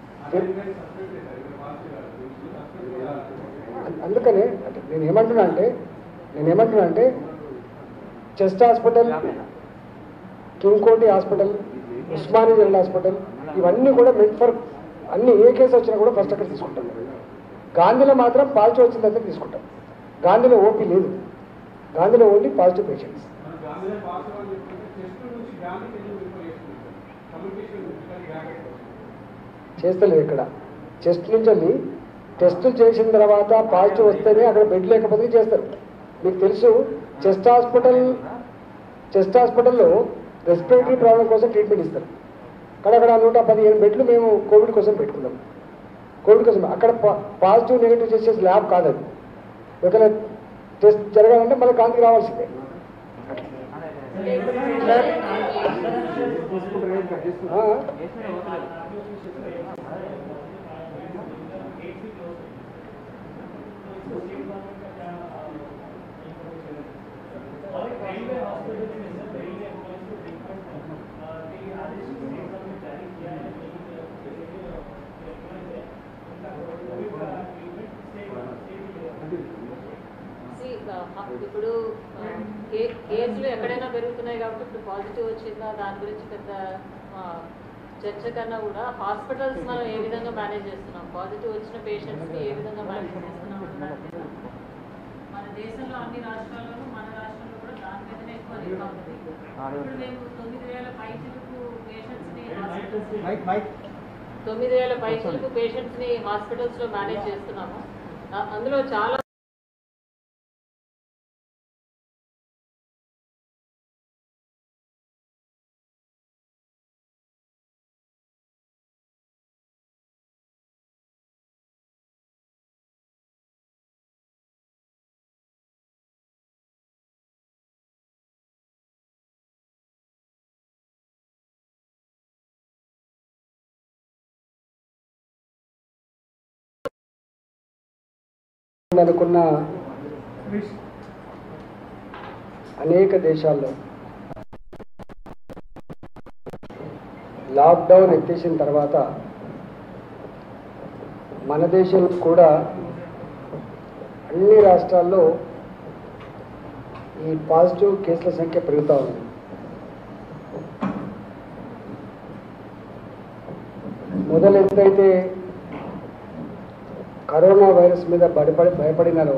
అం- అందుకనే అంటే నేను ఏమంటున్నా అంటే నేను ఏమంటున్నా అంటే chest hospital King Koti hospital Osmania general hospital ఇవన్నీ కూడా మెడ్ ఫర్ అన్ని ఏ కేసు వచ్చినా కూడా ఫస్ట్ అక్కడ తీసుకుంటాం గాంధీలో మాత్రం పాజిటివ్ వచ్చిన దగ్గర తీసుకుంటాం గాంధీలో ఓపీ లేదు గాంధీలో ఓన్లీ పాజిటివ్ పేషెంట్స్ మన గాంధీ పాజిటివ్ అని చెప్పుకుంటే టెస్ట్ నుంచి గాంధీకి ఎందుకు రిఫర్ చేస్తున్నారు కమ్యూనికేషన్ ఫిజికల్ గ్యాప్ చేస్తలేదు ఇక్కడ చెస్ట్ నుంచి వెళ్ళి టెస్టులు చేసిన తర్వాత పాజిటివ్ వస్తేనే అక్కడ బెడ్ లేకపోతే చేస్తారు మీకు తెలుసు చెస్ట్ హాస్పిటల్ చెస్ట్ హాస్పిటల్లో రెస్పిరేటరీ ప్రాబ్లం కోసం ట్రీట్మెంట్ ఇస్తారు కానీ అక్కడ నూట పదిహేను బెడ్లు మేము కోవిడ్ కోసం పెట్టుకున్నాం కోవిడ్ కోసం అక్కడ పా- పాజిటివ్ నెగిటివ్ చేసే ల్యాబ్ కాదది ఒకవేళ టెస్ట్ జరగాలంటే మళ్ళీ గాంధీకి రావాల్సిందే ఆ, See, uh, ఇప్పుడు ఆ, కే- కేసులు ఎక్కడైనా పెరుగుతున్నాయి కాబట్టి ఇప్పుడు పాజిటివ్ వచ్చిందా దాని గురించి పెద్ద ఆ, చర్చ కన్నా కూడా హాస్పిటల్స్ మనం ఏ విధంగా మేనేజ్ చేస్తున్నాం పాజిటివ్ వచ్చిన పేషెంట్స్ ని ఏ విధంగా మేనేజ్ చేస్తున్నాం అన్న దాని మీద మన దేశంలో అన్ని రాష్ట్రాల్లోనూ మన రాష్ట్రంలో కూడా దాని మీదనే ఎక్కువ నిఘా ఉంది ఇప్పుడు మేము తొమ్మిది వేల పైచిలకు పేషెంట్స్ ని హాస్పిటల్స్ తొమ్మిది వేల పైచిలకు పేషెంట్స్ ని హాస్పిటల్స్ లో మేనేజ్ చేస్తున్నాము ఆ- అందులో చాలా అనుకున్న అనేక దేశాల్లో లాక్డౌన్ ఎత్తేసిన తర్వాత మన దేశంలో కూడా అన్ని రాష్ట్రాల్లో ఈ పాజిటివ్ కేసుల సంఖ్య పెరుగుతూ ఉంది మొదలు ఎంతైతే కరోనా వైరస్ మీద భయపడి భయపడినారో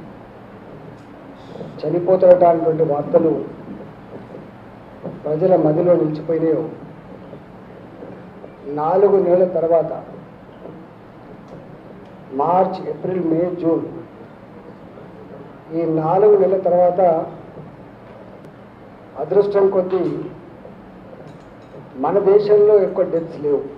చనిపోతున్నటువంటి వార్తలు ప్రజల మదిలో నిలిచిపోయినాయో నాలుగు నెలల తర్వాత మార్చ్ ఏప్రిల్ మే జూన్ ఈ నాలుగు నెలల తర్వాత అదృష్టం కొద్దీ మన దేశంలో ఎక్కువ డెత్స్ లేవు